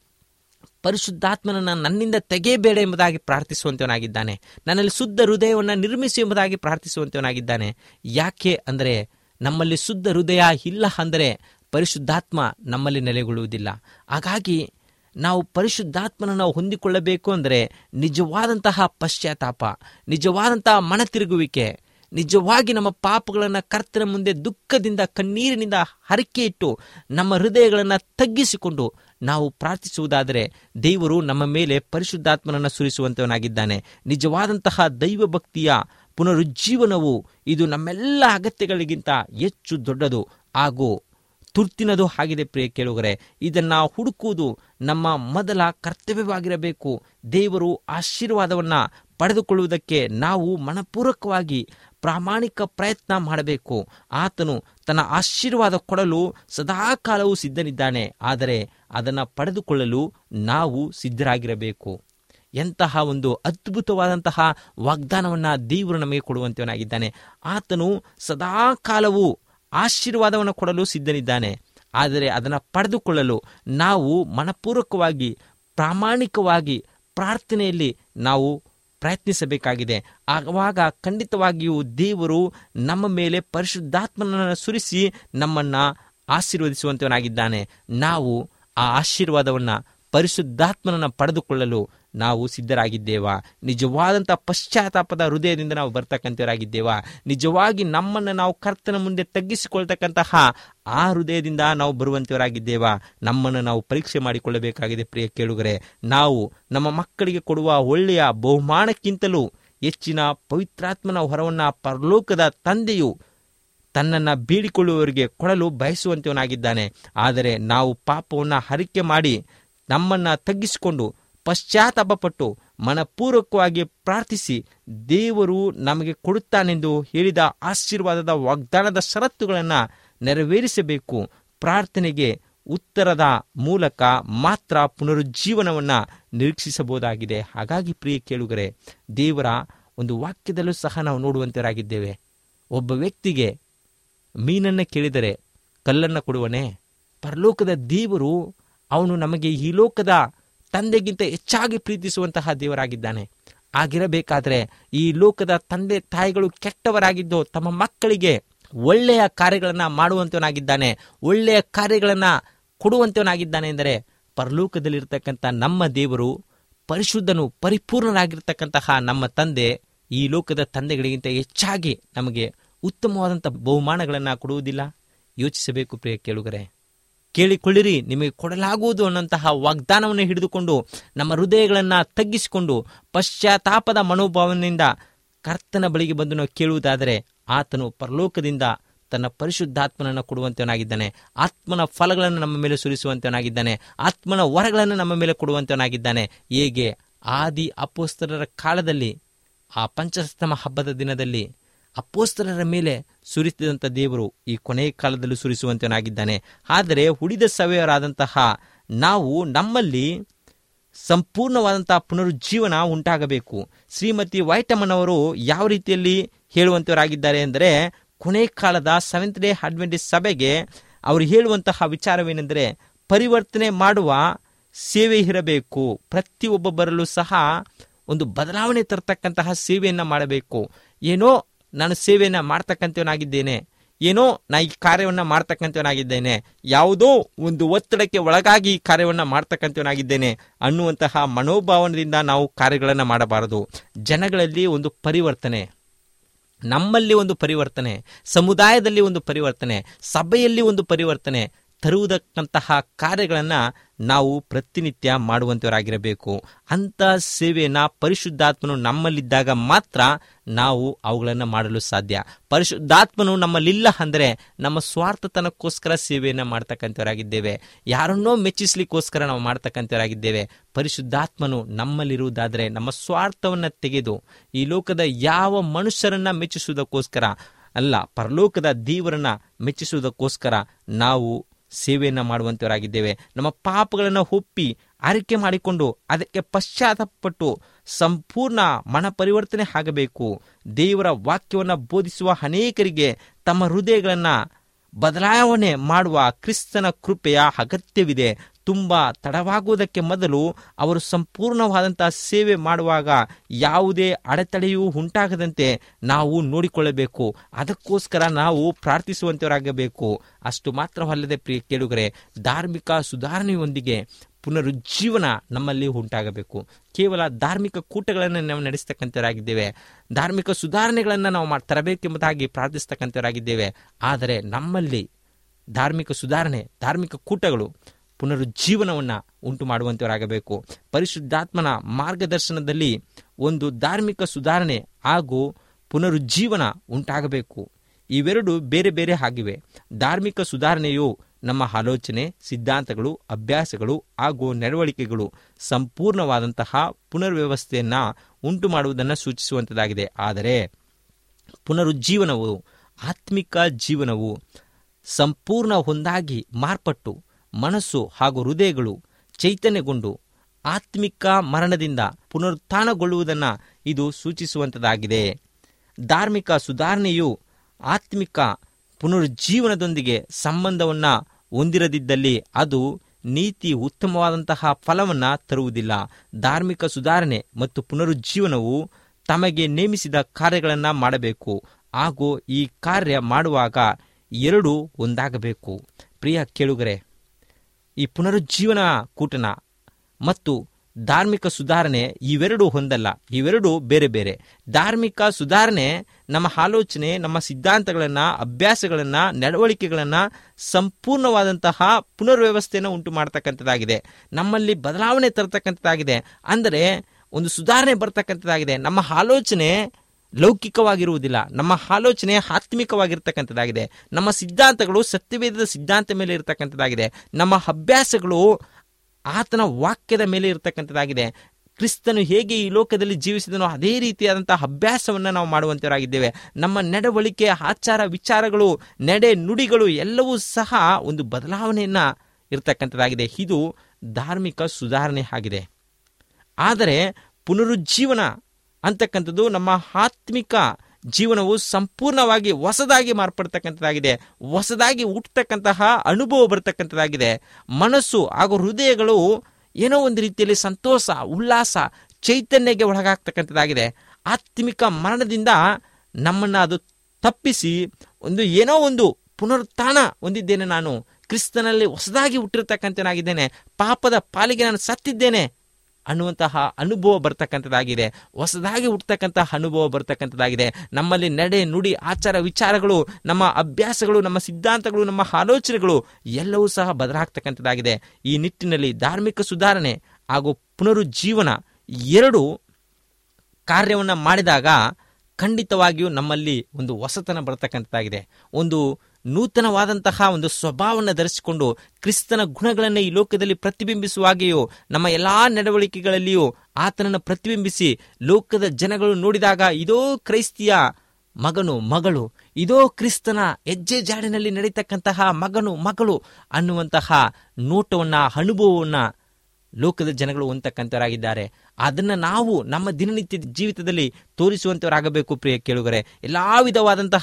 [SPEAKER 4] ಪರಿಶುದ್ಧಾತ್ಮನನ್ನು ನನ್ನಿಂದ ತೆಗೆಯಬೇಡ ಎಂಬುದಾಗಿ ಪ್ರಾರ್ಥಿಸುವಂತವನಾಗಿದ್ದಾನೆ ನನ್ನಲ್ಲಿ ಶುದ್ಧ ಹೃದಯವನ್ನು ನಿರ್ಮಿಸಿ ಎಂಬುದಾಗಿ ಪ್ರಾರ್ಥಿಸುವಂತವನಾಗಿದ್ದಾನೆ ಯಾಕೆ ಅಂದರೆ ನಮ್ಮಲ್ಲಿ ಶುದ್ಧ ಹೃದಯ ಇಲ್ಲ ಅಂದರೆ ಪರಿಶುದ್ಧಾತ್ಮ ನಮ್ಮಲ್ಲಿ ನೆಲೆಗೊಳ್ಳುವುದಿಲ್ಲ ಹಾಗಾಗಿ ನಾವು ಪರಿಶುದ್ಧಾತ್ಮನ ನಾವು ಹೊಂದಿಕೊಳ್ಳಬೇಕು ಅಂದರೆ ನಿಜವಾದಂತಹ ಪಶ್ಚಾತ್ತಾಪ ನಿಜವಾದಂತಹ ಮನತಿರುಗುವಿಕೆ ನಿಜವಾಗಿ ನಮ್ಮ ಪಾಪಗಳನ್ನು ಕರ್ತನ ಮುಂದೆ ದುಃಖದಿಂದ ಕಣ್ಣೀರಿನಿಂದ ಹರಕೆ ಇಟ್ಟು ನಮ್ಮ ಹೃದಯಗಳನ್ನು ತಗ್ಗಿಸಿಕೊಂಡು ನಾವು ಪ್ರಾರ್ಥಿಸುವುದಾದರೆ ದೇವರು ನಮ್ಮ ಮೇಲೆ ಪರಿಶುದ್ಧಾತ್ಮನನ್ನು ಸುರಿಸುವಂತವನಾಗಿದ್ದಾನೆ ನಿಜವಾದಂತಹ ದೈವ ಭಕ್ತಿಯ ಪುನರುಜ್ಜೀವನವು ಇದು ನಮ್ಮೆಲ್ಲ ಅಗತ್ಯಗಳಿಗಿಂತ ಹೆಚ್ಚು ದೊಡ್ಡದು ಹಾಗೂ ತುರ್ತಿನದು ಆಗಿದೆ ಪ್ರಿಯ ಕೇಳುಗರೆ ಇದನ್ನ ಹುಡುಕುವುದು ನಮ್ಮ ಮೊದಲ ಕರ್ತವ್ಯವಾಗಿರಬೇಕು ದೇವರು ಆಶೀರ್ವಾದವನ್ನ ಪಡೆದುಕೊಳ್ಳುವುದಕ್ಕೆ ನಾವು ಮನಪೂರ್ವಕವಾಗಿ ಪ್ರಾಮಾಣಿಕ ಪ್ರಯತ್ನ ಮಾಡಬೇಕು ಆತನು ತನ್ನ ಆಶೀರ್ವಾದ ಕೊಡಲು ಸದಾಕಾಲವೂ ಸಿದ್ಧನಿದ್ದಾನೆ ಆದರೆ ಅದನ್ನು ಪಡೆದುಕೊಳ್ಳಲು ನಾವು ಸಿದ್ಧರಾಗಿರಬೇಕು ಎಂತಹ ಒಂದು ಅದ್ಭುತವಾದಂತಹ ವಾಗ್ದಾನವನ್ನು ದೇವರು ನಮಗೆ ಕೊಡುವಂತವನಾಗಿದ್ದಾನೆ ಆತನು ಸದಾಕಾಲವೂ ಆಶೀರ್ವಾದವನ್ನು ಕೊಡಲು ಸಿದ್ಧನಿದ್ದಾನೆ ಆದರೆ ಅದನ್ನು ಪಡೆದುಕೊಳ್ಳಲು ನಾವು ಮನಪೂರ್ವಕವಾಗಿ ಪ್ರಾಮಾಣಿಕವಾಗಿ ಪ್ರಾರ್ಥನೆಯಲ್ಲಿ ನಾವು ಪ್ರಯತ್ನಿಸಬೇಕಾಗಿದೆ ಆವಾಗ ಖಂಡಿತವಾಗಿಯೂ ದೇವರು ನಮ್ಮ ಮೇಲೆ ಪರಿಶುದ್ಧಾತ್ಮನನ್ನು ಸುರಿಸಿ ನಮ್ಮನ್ನು ಆಶೀರ್ವದಿಸುವಂತವನಾಗಿದ್ದಾನೆ ನಾವು ಆ ಆಶೀರ್ವಾದವನ್ನು ಪರಿಶುದ್ಧಾತ್ಮನನ್ನು ಪಡೆದುಕೊಳ್ಳಲು ನಾವು ಸಿದ್ಧರಾಗಿದ್ದೇವಾ ನಿಜವಾದಂಥ ಪಶ್ಚಾತ್ತಾಪದ ಹೃದಯದಿಂದ ನಾವು ಬರ್ತಕ್ಕಂಥವರಾಗಿದ್ದೇವಾ ನಿಜವಾಗಿ ನಮ್ಮನ್ನು ನಾವು ಕರ್ತನ ಮುಂದೆ ತಗ್ಗಿಸಿಕೊಳ್ತಕ್ಕಂತಹ ಆ ಹೃದಯದಿಂದ ನಾವು ಬರುವಂಥವರಾಗಿದ್ದೇವಾ ನಮ್ಮನ್ನು ನಾವು ಪರೀಕ್ಷೆ ಮಾಡಿಕೊಳ್ಳಬೇಕಾಗಿದೆ ಪ್ರಿಯ ಕೇಳುಗರೆ ನಾವು ನಮ್ಮ ಮಕ್ಕಳಿಗೆ ಕೊಡುವ ಒಳ್ಳೆಯ ಬಹುಮಾನಕ್ಕಿಂತಲೂ ಹೆಚ್ಚಿನ ಪವಿತ್ರಾತ್ಮನ ಹೊರವನ್ನು ಪರಲೋಕದ ತಂದೆಯು ತನ್ನನ್ನು ಬೇಡಿಕೊಳ್ಳುವವರಿಗೆ ಕೊಡಲು ಬಯಸುವಂತವನಾಗಿದ್ದಾನೆ ಆದರೆ ನಾವು ಪಾಪವನ್ನು ಹರಿಕೆ ಮಾಡಿ ನಮ್ಮನ್ನು ತಗ್ಗಿಸಿಕೊಂಡು ಪಶ್ಚಾತ್ತಾಪಪಟ್ಟು ಮನಪೂರ್ವಕವಾಗಿ ಪ್ರಾರ್ಥಿಸಿ ದೇವರು ನಮಗೆ ಕೊಡುತ್ತಾನೆಂದು ಹೇಳಿದ ಆಶೀರ್ವಾದದ ವಾಗ್ದಾನದ ಷರತ್ತುಗಳನ್ನು ನೆರವೇರಿಸಬೇಕು ಪ್ರಾರ್ಥನೆಗೆ ಉತ್ತರದ ಮೂಲಕ ಮಾತ್ರ ಪುನರುಜ್ಜೀವನವನ್ನ ನಿರೀಕ್ಷಿಸಬಹುದಾಗಿದೆ ಹಾಗಾಗಿ ಪ್ರಿಯ ಕೇಳುಗರೆ ದೇವರ ಒಂದು ವಾಕ್ಯದಲ್ಲೂ ಸಹ ನಾವು ನೋಡುವಂತರಾಗಿದ್ದೇವೆ ಒಬ್ಬ ವ್ಯಕ್ತಿಗೆ ಮೀನನ್ನು ಕೇಳಿದರೆ ಕಲ್ಲನ್ನು ಕೊಡುವನೇ ಪರಲೋಕದ ದೇವರು ಅವನು ನಮಗೆ ಈ ಲೋಕದ ತಂದೆಗಿಂತ ಹೆಚ್ಚಾಗಿ ಪ್ರೀತಿಸುವಂತಹ ದೇವರಾಗಿದ್ದಾನೆ ಆಗಿರಬೇಕಾದ್ರೆ ಈ ಲೋಕದ ತಂದೆ ತಾಯಿಗಳು ಕೆಟ್ಟವರಾಗಿದ್ದು ತಮ್ಮ ಮಕ್ಕಳಿಗೆ ಒಳ್ಳೆಯ ಕಾರ್ಯಗಳನ್ನ ಮಾಡುವಂತವನಾಗಿದ್ದಾನೆ ಒಳ್ಳೆಯ ಕಾರ್ಯಗಳನ್ನ ಕೊಡುವಂತವನಾಗಿದ್ದಾನೆ ಎಂದರೆ ಪರಲೋಕದಲ್ಲಿರ್ತಕ್ಕಂಥ ನಮ್ಮ ದೇವರು ಪರಿಶುದ್ಧನು ಪರಿಪೂರ್ಣರಾಗಿರ್ತಕ್ಕಂತಹ ನಮ್ಮ ತಂದೆ ಈ ಲೋಕದ ತಂದೆಗಳಿಗಿಂತ ಹೆಚ್ಚಾಗಿ ನಮಗೆ ಉತ್ತಮವಾದಂಥ ಬಹುಮಾನಗಳನ್ನು ಕೊಡುವುದಿಲ್ಲ ಯೋಚಿಸಬೇಕು ಪ್ರಿಯ ಕೇಳುಗರೆ ಕೇಳಿಕೊಳ್ಳಿರಿ ನಿಮಗೆ ಕೊಡಲಾಗುವುದು ಅನ್ನಂತಹ ವಾಗ್ದಾನವನ್ನು ಹಿಡಿದುಕೊಂಡು ನಮ್ಮ ಹೃದಯಗಳನ್ನು ತಗ್ಗಿಸಿಕೊಂಡು ಪಶ್ಚಾತ್ತಾಪದ ಮನೋಭಾವನೆಯಿಂದ ಕರ್ತನ ಬಳಿಗೆ ಬಂದು ನಾವು ಕೇಳುವುದಾದರೆ ಆತನು ಪರಲೋಕದಿಂದ ತನ್ನ ಪರಿಶುದ್ಧಾತ್ಮನನ್ನು ಕೊಡುವಂತವನಾಗಿದ್ದಾನೆ ಆತ್ಮನ ಫಲಗಳನ್ನು ನಮ್ಮ ಮೇಲೆ ಸುರಿಸುವಂತವನಾಗಿದ್ದಾನೆ ಆತ್ಮನ ವರಗಳನ್ನು ನಮ್ಮ ಮೇಲೆ ಕೊಡುವಂತವನಾಗಿದ್ದಾನೆ ಹೇಗೆ ಆದಿ ಅಪೋಸ್ತರರ ಕಾಲದಲ್ಲಿ ಆ ಪಂಚಸ್ತಮ ಹಬ್ಬದ ದಿನದಲ್ಲಿ ಅಪೋಸ್ತರರ ಮೇಲೆ ಸುರಿಸಿದಂಥ ದೇವರು ಈ ಕೊನೆಯ ಕಾಲದಲ್ಲೂ ಸುರಿಸುವಂತನಾಗಿದ್ದಾನೆ ಆದರೆ ಉಳಿದ ಸಭೆಯರಾದಂತಹ ನಾವು ನಮ್ಮಲ್ಲಿ ಸಂಪೂರ್ಣವಾದಂತಹ ಪುನರುಜ್ಜೀವನ ಉಂಟಾಗಬೇಕು ಶ್ರೀಮತಿ ವೈಟಮನ್ ಯಾವ ರೀತಿಯಲ್ಲಿ ಹೇಳುವಂತವರಾಗಿದ್ದಾರೆ ಅಂದರೆ ಕೊನೆ ಕಾಲದ ಸೆವೆಂತ್ ಡೇ ಅಡ್ವೆಂಟಿಸ್ ಸಭೆಗೆ ಅವರು ಹೇಳುವಂತಹ ವಿಚಾರವೇನೆಂದರೆ ಪರಿವರ್ತನೆ ಮಾಡುವ ಸೇವೆ ಇರಬೇಕು ಪ್ರತಿಯೊಬ್ಬೊಬ್ಬರಲ್ಲೂ ಸಹ ಒಂದು ಬದಲಾವಣೆ ತರ್ತಕ್ಕಂತಹ ಸೇವೆಯನ್ನು ಮಾಡಬೇಕು ಏನೋ ನಾನು ಸೇವೆಯನ್ನು ಮಾಡ್ತಕ್ಕಂಥವನಾಗಿದ್ದೇನೆ ಏನೋ ನಾ ಈ ಕಾರ್ಯವನ್ನು ಮಾಡ್ತಕ್ಕಂಥವನಾಗಿದ್ದೇನೆ ಯಾವುದೋ ಒಂದು ಒತ್ತಡಕ್ಕೆ ಒಳಗಾಗಿ ಈ ಕಾರ್ಯವನ್ನು ಮಾಡ್ತಕ್ಕಂಥವನಾಗಿದ್ದೇನೆ ಅನ್ನುವಂತಹ ಮನೋಭಾವನದಿಂದ ನಾವು ಕಾರ್ಯಗಳನ್ನು ಮಾಡಬಾರದು ಜನಗಳಲ್ಲಿ ಒಂದು ಪರಿವರ್ತನೆ ನಮ್ಮಲ್ಲಿ ಒಂದು ಪರಿವರ್ತನೆ ಸಮುದಾಯದಲ್ಲಿ ಒಂದು ಪರಿವರ್ತನೆ ಸಭೆಯಲ್ಲಿ ಒಂದು ಪರಿವರ್ತನೆ ತರುವುದಕ್ಕಂತಹ ಕಾರ್ಯಗಳನ್ನು ನಾವು ಪ್ರತಿನಿತ್ಯ ಮಾಡುವಂತವರಾಗಿರಬೇಕು ಅಂಥ ಸೇವೆಯನ್ನು ಪರಿಶುದ್ಧಾತ್ಮನು ನಮ್ಮಲ್ಲಿದ್ದಾಗ ಮಾತ್ರ ನಾವು ಅವುಗಳನ್ನು ಮಾಡಲು ಸಾಧ್ಯ ಪರಿಶುದ್ಧಾತ್ಮನು ನಮ್ಮಲ್ಲಿಲ್ಲ ಅಂದರೆ ನಮ್ಮ ಸ್ವಾರ್ಥತನಕ್ಕೋಸ್ಕರ ಸೇವೆಯನ್ನು ಮಾಡ್ತಕ್ಕಂಥವರಾಗಿದ್ದೇವೆ ಯಾರನ್ನೋ ಮೆಚ್ಚಿಸ್ಲಿಕ್ಕೋಸ್ಕರ ನಾವು ಮಾಡ್ತಕ್ಕಂಥವರಾಗಿದ್ದೇವೆ ಪರಿಶುದ್ಧಾತ್ಮನು ನಮ್ಮಲ್ಲಿರುವುದಾದರೆ ನಮ್ಮ ಸ್ವಾರ್ಥವನ್ನು ತೆಗೆದು ಈ ಲೋಕದ ಯಾವ ಮನುಷ್ಯರನ್ನ ಮೆಚ್ಚಿಸುವುದಕ್ಕೋಸ್ಕರ ಅಲ್ಲ ಪರಲೋಕದ ದೇವರನ್ನ ಮೆಚ್ಚಿಸುವುದಕ್ಕೋಸ್ಕರ ನಾವು ಸೇವೆಯನ್ನು ಮಾಡುವಂತವರಾಗಿದ್ದೇವೆ ನಮ್ಮ ಪಾಪಗಳನ್ನು ಒಪ್ಪಿ ಆರೈಕೆ ಮಾಡಿಕೊಂಡು ಅದಕ್ಕೆ ಪಶ್ಚಾತ್ತಾಪಪಟ್ಟು ಸಂಪೂರ್ಣ ಮನ ಪರಿವರ್ತನೆ ಆಗಬೇಕು ದೇವರ ವಾಕ್ಯವನ್ನು ಬೋಧಿಸುವ ಅನೇಕರಿಗೆ ತಮ್ಮ ಹೃದಯಗಳನ್ನು ಬದಲಾವಣೆ ಮಾಡುವ ಕ್ರಿಸ್ತನ ಕೃಪೆಯ ಅಗತ್ಯವಿದೆ ತುಂಬ ತಡವಾಗುವುದಕ್ಕೆ ಮೊದಲು ಅವರು ಸಂಪೂರ್ಣವಾದಂತಹ ಸೇವೆ ಮಾಡುವಾಗ ಯಾವುದೇ ಅಡೆತಡೆಯೂ ಉಂಟಾಗದಂತೆ ನಾವು ನೋಡಿಕೊಳ್ಳಬೇಕು ಅದಕ್ಕೋಸ್ಕರ ನಾವು ಪ್ರಾರ್ಥಿಸುವಂತವರಾಗಬೇಕು ಅಷ್ಟು ಮಾತ್ರವಲ್ಲದೆ ಪ್ರಿಯ ಕೇಳುಗರೆ ಧಾರ್ಮಿಕ ಸುಧಾರಣೆಯೊಂದಿಗೆ ಪುನರುಜ್ಜೀವನ ನಮ್ಮಲ್ಲಿ ಉಂಟಾಗಬೇಕು ಕೇವಲ ಧಾರ್ಮಿಕ ಕೂಟಗಳನ್ನು ನಾವು ನಡೆಸ್ತಕ್ಕಂಥವರಾಗಿದ್ದೇವೆ ಧಾರ್ಮಿಕ ಸುಧಾರಣೆಗಳನ್ನು ನಾವು ಮಾ- ತರಬೇಕೆಂಬುದಾಗಿ ಪ್ರಾರ್ಥಿಸ್ತಕ್ಕಂಥವರಾಗಿದ್ದೇವೆ ಆದರೆ ನಮ್ಮಲ್ಲಿ ಧಾರ್ಮಿಕ ಸುಧಾರಣೆ ಧಾರ್ಮಿಕ ಕೂಟಗಳು ಪುನರುಜ್ಜೀವನವನ್ನು ಉಂಟು ಮಾಡುವಂತವರಾಗಬೇಕು ಪರಿಶುದ್ಧಾತ್ಮನ ಮಾರ್ಗದರ್ಶನದಲ್ಲಿ ಒಂದು ಧಾರ್ಮಿಕ ಸುಧಾರಣೆ ಹಾಗೂ ಪುನರುಜ್ಜೀವನ ಉಂಟಾಗಬೇಕು ಇವೆರಡು ಬೇರೆ ಬೇರೆ ಆಗಿವೆ ಧಾರ್ಮಿಕ ಸುಧಾರಣೆಯು ನಮ್ಮ ಆಲೋಚನೆ ಸಿದ್ಧಾಂತಗಳು ಅಭ್ಯಾಸಗಳು ಹಾಗೂ ನಡವಳಿಕೆಗಳು ಸಂಪೂರ್ಣವಾದಂತಹ ಪುನರ್ವ್ಯವಸ್ಥೆಯನ್ನು ಉಂಟು ಮಾಡುವುದನ್ನು ಸೂಚಿಸುವಂಥದ್ದಾಗಿದೆ ಆದರೆ ಪುನರುಜ್ಜೀವನವು ಆತ್ಮಿಕ ಜೀವನವು ಸಂಪೂರ್ಣ ಹೊಂದಾಗಿ ಮಾರ್ಪಟ್ಟು ಮನಸ್ಸು ಹಾಗೂ ಹೃದಯಗಳು ಚೈತನ್ಯಗೊಂಡು ಆತ್ಮಿಕ ಮರಣದಿಂದ ಪುನರುತ್ಥಾನಗೊಳ್ಳುವುದನ್ನು ಇದು ಸೂಚಿಸುವಂಥದ್ದಾಗಿದೆ ಧಾರ್ಮಿಕ ಸುಧಾರಣೆಯು ಆತ್ಮಿಕ ಪುನರುಜ್ಜೀವನದೊಂದಿಗೆ ಸಂಬಂಧವನ್ನು ಹೊಂದಿರದಿದ್ದಲ್ಲಿ ಅದು ನೀತಿ ಉತ್ತಮವಾದಂತಹ ಫಲವನ್ನು ತರುವುದಿಲ್ಲ ಧಾರ್ಮಿಕ ಸುಧಾರಣೆ ಮತ್ತು ಪುನರುಜ್ಜೀವನವು ತಮಗೆ ನೇಮಿಸಿದ ಕಾರ್ಯಗಳನ್ನು ಮಾಡಬೇಕು ಹಾಗೂ ಈ ಕಾರ್ಯ ಮಾಡುವಾಗ ಎರಡೂ ಒಂದಾಗಬೇಕು ಪ್ರಿಯ ಕೇಳುಗರೆ ಈ ಪುನರುಜ್ಜೀವನ ಕೂಟನ ಮತ್ತು ಧಾರ್ಮಿಕ ಸುಧಾರಣೆ ಇವೆರಡೂ ಹೊಂದಲ್ಲ ಇವೆರಡೂ ಬೇರೆ ಬೇರೆ ಧಾರ್ಮಿಕ ಸುಧಾರಣೆ ನಮ್ಮ ಆಲೋಚನೆ ನಮ್ಮ ಸಿದ್ಧಾಂತಗಳನ್ನು ಅಭ್ಯಾಸಗಳನ್ನು ನಡವಳಿಕೆಗಳನ್ನು ಸಂಪೂರ್ಣವಾದಂತಹ ಪುನರ್ವ್ಯವಸ್ಥೆಯನ್ನು ಉಂಟು ಮಾಡ್ತಕ್ಕಂಥದ್ದಾಗಿದೆ ನಮ್ಮಲ್ಲಿ ಬದಲಾವಣೆ ತರತಕ್ಕಂಥದ್ದಾಗಿದೆ ಅಂದರೆ ಒಂದು ಸುಧಾರಣೆ ಬರ್ತಕ್ಕಂಥದ್ದಾಗಿದೆ ನಮ್ಮ ಆಲೋಚನೆ ಲೌಕಿಕವಾಗಿರುವುದಿಲ್ಲ ನಮ್ಮ ಆಲೋಚನೆ ಆತ್ಮಿಕವಾಗಿರ್ತಕ್ಕಂಥದ್ದಾಗಿದೆ ನಮ್ಮ ಸಿದ್ಧಾಂತಗಳು ಸತ್ಯವೇದದ ಸಿದ್ಧಾಂತ ಮೇಲೆ ಇರತಕ್ಕಂಥದ್ದಾಗಿದೆ ನಮ್ಮ ಅಭ್ಯಾಸಗಳು ಆತನ ವಾಕ್ಯದ ಮೇಲೆ ಇರತಕ್ಕಂಥದ್ದಾಗಿದೆ ಕ್ರಿಸ್ತನು ಹೇಗೆ ಈ ಲೋಕದಲ್ಲಿ ಜೀವಿಸಿದನೋ ಅದೇ ರೀತಿಯಾದಂತಹ ಅಭ್ಯಾಸವನ್ನು ನಾವು ಮಾಡುವಂತವರಾಗಿದ್ದೇವೆ ನಮ್ಮ ನಡವಳಿಕೆ ಆಚಾರ ವಿಚಾರಗಳು ನಡೆ ನುಡಿಗಳು ಎಲ್ಲವೂ ಸಹ ಒಂದು ಬದಲಾವಣೆಯನ್ನ ಇರತಕ್ಕಂಥದ್ದಾಗಿದೆ ಇದು ಧಾರ್ಮಿಕ ಸುಧಾರಣೆ ಆಗಿದೆ ಆದರೆ ಪುನರುಜ್ಜೀವನ ಅಂತಕ್ಕಂಥದ್ದು ನಮ್ಮ ಆತ್ಮಿಕ ಜೀವನವು ಸಂಪೂರ್ಣವಾಗಿ ಹೊಸದಾಗಿ ಮಾರ್ಪಡ್ತಕ್ಕಂಥದ್ದಾಗಿದೆ ಹೊಸದಾಗಿ ಹುಟ್ಟತಕ್ಕಂತಹ ಅನುಭವ ಬರ್ತಕ್ಕಂಥದ್ದಾಗಿದೆ ಮನಸ್ಸು ಹಾಗೂ ಹೃದಯಗಳು ಏನೋ ಒಂದು ರೀತಿಯಲ್ಲಿ ಸಂತೋಷ ಉಲ್ಲಾಸ ಚೈತನ್ಯಕ್ಕೆ ಒಳಗಾಗ್ತಕ್ಕಂಥದ್ದಾಗಿದೆ ಆತ್ಮಿಕ ಮರಣದಿಂದ ನಮ್ಮನ್ನು ಅದು ತಪ್ಪಿಸಿ ಒಂದು ಏನೋ ಒಂದು ಪುನರುತ್ಥಾನ ಹೊಂದಿದ್ದೇನೆ ನಾನು ಕ್ರಿಸ್ತನಲ್ಲಿ ಹೊಸದಾಗಿ ಹುಟ್ಟಿರ್ತಕ್ಕಂಥನಾಗಿದ್ದೇನೆ ಪಾಪದ ಪಾಲಿಗೆ ನಾನು ಸತ್ತಿದ್ದೇನೆ ಅನ್ನುವಂತಹ ಅನುಭವ ಬರ್ತಕ್ಕಂಥದ್ದಾಗಿದೆ ಹೊಸದಾಗಿ ಹುಟ್ಟತಕ್ಕಂತಹ ಅನುಭವ ಬರ್ತಕ್ಕಂಥದ್ದಾಗಿದೆ ನಮ್ಮಲ್ಲಿ ನಡೆ ನುಡಿ ಆಚಾರ ವಿಚಾರಗಳು ನಮ್ಮ ಅಭ್ಯಾಸಗಳು ನಮ್ಮ ಸಿದ್ಧಾಂತಗಳು ನಮ್ಮ ಆಲೋಚನೆಗಳು ಎಲ್ಲವೂ ಸಹ ಬದಲಾಗ್ತಕ್ಕಂಥದ್ದಾಗಿದೆ ಈ ನಿಟ್ಟಿನಲ್ಲಿ ಧಾರ್ಮಿಕ ಸುಧಾರಣೆ ಹಾಗೂ ಪುನರುಜ್ಜೀವನ ಎರಡು ಕಾರ್ಯವನ್ನು ಮಾಡಿದಾಗ ಖಂಡಿತವಾಗಿಯೂ ನಮ್ಮಲ್ಲಿ ಒಂದು ಹೊಸತನ ಬರ್ತಕ್ಕಂಥದ್ದಾಗಿದೆ ಒಂದು ನೂತನವಾದಂತಹ ಒಂದು ಸ್ವಭಾವವನ್ನು ಧರಿಸಿಕೊಂಡು ಕ್ರಿಸ್ತನ ಗುಣಗಳನ್ನು ಈ ಲೋಕದಲ್ಲಿ ಪ್ರತಿಬಿಂಬಿಸುವಾಗೆಯೂ ನಮ್ಮ ಎಲ್ಲಾ ನಡವಳಿಕೆಗಳಲ್ಲಿಯೂ ಆತನನ್ನು ಪ್ರತಿಬಿಂಬಿಸಿ ಲೋಕದ ಜನಗಳು ನೋಡಿದಾಗ ಇದೋ ಕ್ರೈಸ್ತಿಯ ಮಗನು ಮಗಳು ಇದೋ ಕ್ರಿಸ್ತನ ಹೆಜ್ಜೆ ಜಾಡಿನಲ್ಲಿ ನಡೀತಕ್ಕಂತಹ ಮಗನು ಮಗಳು ಅನ್ನುವಂತಹ ನೋಟವನ್ನ ಅನುಭವವನ್ನ ಲೋಕದ ಜನಗಳು ಹೊಂದತಕ್ಕಂಥವರಾಗಿದ್ದಾರೆ ಅದನ್ನ ನಾವು ನಮ್ಮ ದಿನನಿತ್ಯ ಜೀವಿತದಲ್ಲಿ ತೋರಿಸುವಂತವರಾಗಬೇಕು ಪ್ರಿಯ ಕೇಳುಗರೆ ಎಲ್ಲಾ ವಿಧವಾದಂತಹ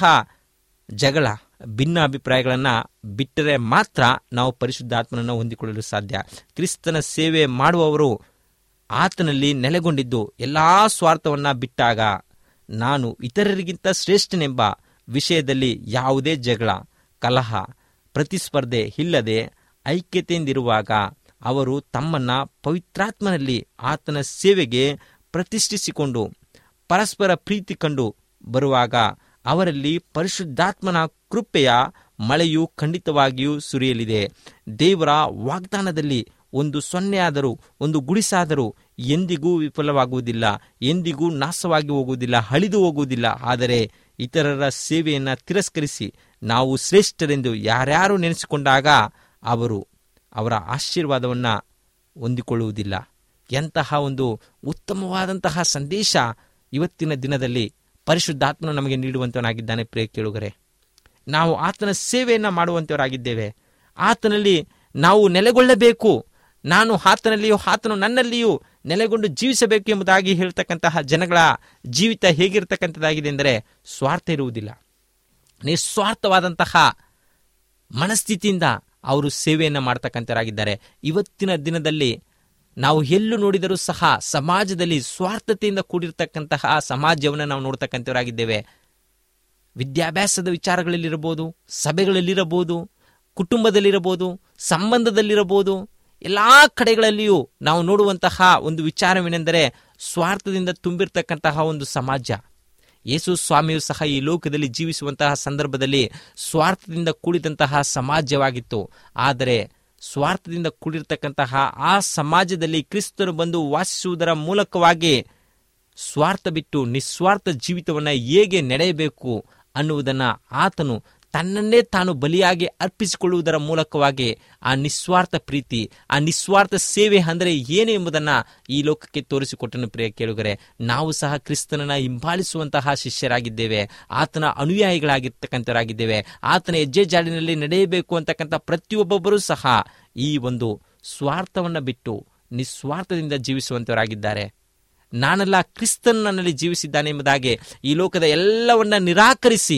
[SPEAKER 4] ಜಗಳ ಭಿನ್ನ ಅಭಿಪ್ರಾಯಗಳನ್ನ ಬಿಟ್ಟರೆ ಮಾತ್ರ ನಾವು ಪರಿಶುದ್ಧಾತ್ಮನನ್ನು ಹೊಂದಿಕೊಳ್ಳಲು ಸಾಧ್ಯ ಕ್ರಿಸ್ತನ ಸೇವೆ ಮಾಡುವವರು ಆತನಲ್ಲಿ ನೆಲೆಗೊಂಡಿದ್ದು ಎಲ್ಲಾ ಸ್ವಾರ್ಥವನ್ನ ಬಿಟ್ಟಾಗ ನಾನು ಇತರರಿಗಿಂತ ಶ್ರೇಷ್ಠನೆಂಬ ವಿಷಯದಲ್ಲಿ ಯಾವುದೇ ಜಗಳ ಕಲಹ ಪ್ರತಿಸ್ಪರ್ಧೆ ಇಲ್ಲದೆ ಐಕ್ಯತೆಯಿಂದಿರುವಾಗ ಅವರು ತಮ್ಮನ್ನ ಪವಿತ್ರಾತ್ಮನಲ್ಲಿ ಆತನ ಸೇವೆಗೆ ಪ್ರತಿಷ್ಠಿಸಿಕೊಂಡು ಪರಸ್ಪರ ಪ್ರೀತಿ ಕಂಡು ಬರುವಾಗ ಅವರಲ್ಲಿ ಪರಿಶುದ್ಧಾತ್ಮನ ಕೃಪೆಯ ಮಳೆಯು ಖಂಡಿತವಾಗಿಯೂ ಸುರಿಯಲಿದೆ ದೇವರ ವಾಗ್ದಾನದಲ್ಲಿ ಒಂದು ಸೊನ್ನೆಯಾದರೂ ಒಂದು ಗುಡಿಸಾದರೂ ಎಂದಿಗೂ ವಿಫಲವಾಗುವುದಿಲ್ಲ ಎಂದಿಗೂ ನಾಶವಾಗಿ ಹೋಗುವುದಿಲ್ಲ ಅಳಿದು ಹೋಗುವುದಿಲ್ಲ ಆದರೆ ಇತರರ ಸೇವೆಯನ್ನ ತಿರಸ್ಕರಿಸಿ ನಾವು ಶ್ರೇಷ್ಠರೆಂದು ಯಾರ್ಯಾರು ನೆನೆಸಿಕೊಂಡಾಗ ಅವರು ಅವರ ಆಶೀರ್ವಾದವನ್ನ ಹೊಂದಿಕೊಳ್ಳುವುದಿಲ್ಲ ಎಂತಹ ಒಂದು ಉತ್ತಮವಾದಂತಹ ಸಂದೇಶ ಇವತ್ತಿನ ದಿನದಲ್ಲಿ ಪರಿಶುದ್ಧಾತ್ಮನು ನಮಗೆ ನೀಡುವಂತವನಾಗಿದ್ದಾನೆ ಪ್ರಿಯ ಕೇಳುಗರೆ ನಾವು ಆತನ ಸೇವೆಯನ್ನ ಮಾಡುವಂತವರಾಗಿದ್ದೇವೆ ಆತನಲ್ಲಿ ನಾವು ನೆಲೆಗೊಳ್ಳಬೇಕು ನಾನು ಆತನಲ್ಲಿಯೂ ಆತನು ನನ್ನಲ್ಲಿಯೂ ನೆಲೆಗೊಂಡು ಜೀವಿಸಬೇಕು ಎಂಬುದಾಗಿ ಹೇಳ್ತಕ್ಕಂತಹ ಜನಗಳ ಜೀವಿತ ಹೇಗಿರ್ತಕ್ಕಂಥದ್ದಾಗಿದೆ ಎಂದರೆ ಸ್ವಾರ್ಥ ಇರುವುದಿಲ್ಲ ನಿಸ್ವಾರ್ಥವಾದಂತಹ ಮನಸ್ಥಿತಿಯಿಂದ ಅವರು ಸೇವೆಯನ್ನು ಮಾಡ್ತಕ್ಕಂಥರಾಗಿದ್ದಾರೆ ಇವತ್ತಿನ ದಿನದಲ್ಲಿ ನಾವು ಎಲ್ಲೂ ನೋಡಿದರೂ ಸಹ ಸಮಾಜದಲ್ಲಿ ಸ್ವಾರ್ಥತೆಯಿಂದ ಕೂಡಿರ್ತಕ್ಕಂತಹ ಸಮಾಜವನ್ನು ನಾವು ನೋಡ್ತಕ್ಕಂಥವರಾಗಿದ್ದೇವೆ ವಿದ್ಯಾಭ್ಯಾಸದ ವಿಚಾರಗಳಲ್ಲಿರಬಹುದು ಸಭೆಗಳಲ್ಲಿರಬಹುದು ಕುಟುಂಬದಲ್ಲಿರಬಹುದು ಸಂಬಂಧದಲ್ಲಿರಬಹುದು ಎಲ್ಲಾ ಕಡೆಗಳಲ್ಲಿಯೂ ನಾವು ನೋಡುವಂತಹ ಒಂದು ವಿಚಾರವೇನೆಂದರೆ ಸ್ವಾರ್ಥದಿಂದ ತುಂಬಿರ್ತಕ್ಕಂತಹ ಒಂದು ಸಮಾಜ ಯೇಸು ಸ್ವಾಮಿಯು ಸಹ ಈ ಲೋಕದಲ್ಲಿ ಜೀವಿಸುವಂತಹ ಸಂದರ್ಭದಲ್ಲಿ ಸ್ವಾರ್ಥದಿಂದ ಕೂಡಿದಂತಹ ಸಮಾಜವಾಗಿತ್ತು ಆದರೆ ಸ್ವಾರ್ಥದಿಂದ ಕೂಡಿರ್ತಕ್ಕಂತಹ ಆ ಸಮಾಜದಲ್ಲಿ ಕ್ರಿಸ್ತರು ಬಂದು ವಾಸಿಸುವುದರ ಮೂಲಕವಾಗಿ ಸ್ವಾರ್ಥ ಬಿಟ್ಟು ನಿಸ್ವಾರ್ಥ ಜೀವಿತವನ್ನು ಹೇಗೆ ನಡೆಯಬೇಕು ಅನ್ನುವುದನ್ನು ಆತನು ತನ್ನನ್ನೇ ತಾನು ಬಲಿಯಾಗಿ ಅರ್ಪಿಸಿಕೊಳ್ಳುವುದರ ಮೂಲಕವಾಗಿ ಆ ನಿಸ್ವಾರ್ಥ ಪ್ರೀತಿ ಆ ನಿಸ್ವಾರ್ಥ ಸೇವೆ ಅಂದರೆ ಏನು ಎಂಬುದನ್ನು ಈ ಲೋಕಕ್ಕೆ ತೋರಿಸಿಕೊಟ್ಟನು ಪ್ರಿಯ ಕೇಳುಗರೆ ನಾವು ಸಹ ಕ್ರಿಸ್ತನನ್ನ ಹಿಂಬಾಲಿಸುವಂತಹ ಶಿಷ್ಯರಾಗಿದ್ದೇವೆ ಆತನ ಅನುಯಾಯಿಗಳಾಗಿರ್ತಕ್ಕಂಥವರಾಗಿದ್ದೇವೆ ಆತನ ಹೆಜ್ಜೆ ಜಾಡಿನಲ್ಲಿ ನಡೆಯಬೇಕು ಅಂತಕ್ಕಂಥ ಪ್ರತಿಯೊಬ್ಬೊಬ್ಬರೂ ಸಹ ಈ ಒಂದು ಸ್ವಾರ್ಥವನ್ನು ಬಿಟ್ಟು ನಿಸ್ವಾರ್ಥದಿಂದ ಜೀವಿಸುವಂತವರಾಗಿದ್ದಾರೆ ನಾನೆಲ್ಲ ಕ್ರಿಸ್ತನ್ ನನ್ನಲ್ಲಿ ಜೀವಿಸಿದ್ದಾನೆ ಎಂಬುದಾಗಿ ಈ ಲೋಕದ ಎಲ್ಲವನ್ನ ನಿರಾಕರಿಸಿ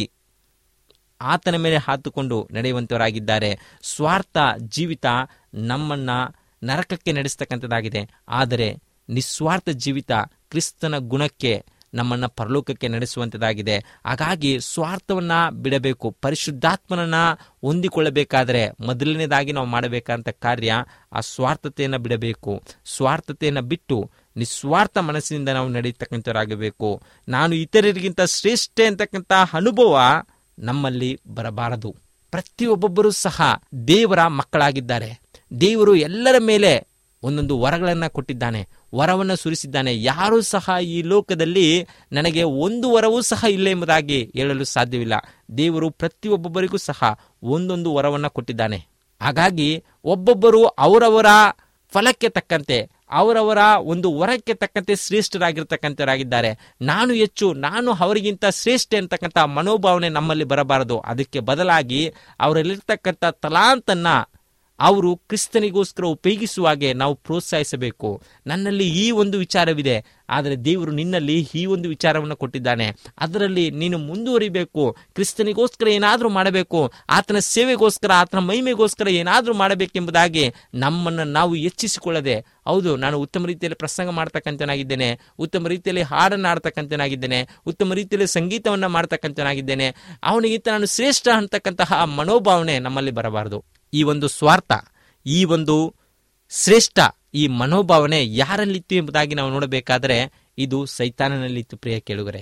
[SPEAKER 4] ಆತನ ಮೇಲೆ ಹಾತುಕೊಂಡು ನಡೆಯುವಂತವರಾಗಿದ್ದಾರೆ ಸ್ವಾರ್ಥ ಜೀವಿತ ನಮ್ಮನ್ನ ನರಕಕ್ಕೆ ನಡೆಸ್ತಕ್ಕಂಥದ್ದಾಗಿದೆ ಆದರೆ ನಿಸ್ವಾರ್ಥ ಜೀವಿತ ಕ್ರಿಸ್ತನ ಗುಣಕ್ಕೆ ನಮ್ಮನ್ನ ಪರಲೋಕಕ್ಕೆ ನಡೆಸುವಂಥದ್ದಾಗಿದೆ ಹಾಗಾಗಿ ಸ್ವಾರ್ಥವನ್ನ ಬಿಡಬೇಕು ಪರಿಶುದ್ಧಾತ್ಮನನ್ನ ಹೊಂದಿಕೊಳ್ಳಬೇಕಾದರೆ ಮೊದಲನೇದಾಗಿ ನಾವು ಮಾಡಬೇಕಂತ ಕಾರ್ಯ ಆ ಸ್ವಾರ್ಥತೆಯನ್ನು ಬಿಡಬೇಕು ಸ್ವಾರ್ಥತೆಯನ್ನು ಬಿಟ್ಟು ನಿಸ್ವಾರ್ಥ ಮನಸ್ಸಿನಿಂದ ನಾವು ನಡೆಯತಕ್ಕಂಥವರಾಗಬೇಕು ನಾನು ಇತರರಿಗಿಂತ ಶ್ರೇಷ್ಠ ಅಂತಕ್ಕಂಥ ಅನುಭವ ನಮ್ಮಲ್ಲಿ ಬರಬಾರದು ಪ್ರತಿಯೊಬ್ಬೊಬ್ಬರೂ ಸಹ ದೇವರ ಮಕ್ಕಳಾಗಿದ್ದಾರೆ ದೇವರು ಎಲ್ಲರ ಮೇಲೆ ಒಂದೊಂದು ವರಗಳನ್ನು ಕೊಟ್ಟಿದ್ದಾನೆ ವರವನ್ನು ಸುರಿಸಿದ್ದಾನೆ ಯಾರೂ ಸಹ ಈ ಲೋಕದಲ್ಲಿ ನನಗೆ ಒಂದು ವರವೂ ಸಹ ಇಲ್ಲ ಎಂಬುದಾಗಿ ಹೇಳಲು ಸಾಧ್ಯವಿಲ್ಲ ದೇವರು ಪ್ರತಿಯೊಬ್ಬೊಬ್ಬರಿಗೂ ಸಹ ಒಂದೊಂದು ವರವನ್ನು ಕೊಟ್ಟಿದ್ದಾನೆ ಹಾಗಾಗಿ ಒಬ್ಬೊಬ್ಬರು ಅವರವರ ಫಲಕ್ಕೆ ತಕ್ಕಂತೆ ಅವರವರ ಒಂದು ವರಕ್ಕೆ ತಕ್ಕಂತೆ ಶ್ರೇಷ್ಠರಾಗಿರ್ತಕ್ಕಂಥವರಾಗಿದ್ದಾರೆ ನಾನು ಹೆಚ್ಚು ನಾನು ಅವರಿಗಿಂತ ಶ್ರೇಷ್ಠ ಅಂತಕ್ಕಂಥ ಮನೋಭಾವನೆ ನಮ್ಮಲ್ಲಿ ಬರಬಾರದು ಅದಕ್ಕೆ ಬದಲಾಗಿ ಅವರಲ್ಲಿರ್ತಕ್ಕಂಥ ತಲಾಂತನ್ನ ಅವರು ಕ್ರಿಸ್ತನಿಗೋಸ್ಕರ ಉಪಯೋಗಿಸುವಾಗೆ ನಾವು ಪ್ರೋತ್ಸಾಹಿಸಬೇಕು ನನ್ನಲ್ಲಿ ಈ ಒಂದು ವಿಚಾರವಿದೆ ಆದರೆ ದೇವರು ನಿನ್ನಲ್ಲಿ ಈ ಒಂದು ವಿಚಾರವನ್ನು ಕೊಟ್ಟಿದ್ದಾನೆ ಅದರಲ್ಲಿ ನೀನು ಮುಂದುವರಿಬೇಕು ಕ್ರಿಸ್ತನಿಗೋಸ್ಕರ ಏನಾದರೂ ಮಾಡಬೇಕು ಆತನ ಸೇವೆಗೋಸ್ಕರ ಆತನ ಮಹಿಮೆಗೋಸ್ಕರ ಏನಾದರೂ ಮಾಡಬೇಕೆಂಬುದಾಗಿ ನಮ್ಮನ್ನು ನಾವು ಹೆಚ್ಚಿಸಿಕೊಳ್ಳದೆ ಹೌದು ನಾನು ಉತ್ತಮ ರೀತಿಯಲ್ಲಿ ಪ್ರಸಂಗ ಮಾಡ್ತಕ್ಕಂಥನಾಗಿದ್ದೇನೆ ಉತ್ತಮ ರೀತಿಯಲ್ಲಿ ಹಾಡನ್ನು ಆಡ್ತಕ್ಕಂಥನಾಗಿದ್ದೇನೆ ಉತ್ತಮ ರೀತಿಯಲ್ಲಿ ಸಂಗೀತವನ್ನು ಮಾಡ್ತಕ್ಕಂಥನಾಗಿದ್ದೇನೆ ಅವನಿಗಿಂತ ನಾನು ಶ್ರೇಷ್ಠ ಅಂತಕ್ಕಂತಹ ಮನೋಭಾವನೆ ನಮ್ಮಲ್ಲಿ ಬರಬಾರದು ಈ ಒಂದು ಸ್ವಾರ್ಥ ಈ ಒಂದು ಶ್ರೇಷ್ಠ ಈ ಮನೋಭಾವನೆ ಯಾರಲ್ಲಿತ್ತು ಎಂಬುದಾಗಿ ನಾವು ನೋಡಬೇಕಾದರೆ ಇದು ಸೈತಾನನಲ್ಲಿತ್ತು ಪ್ರಿಯ ಕೇಳುಗರೆ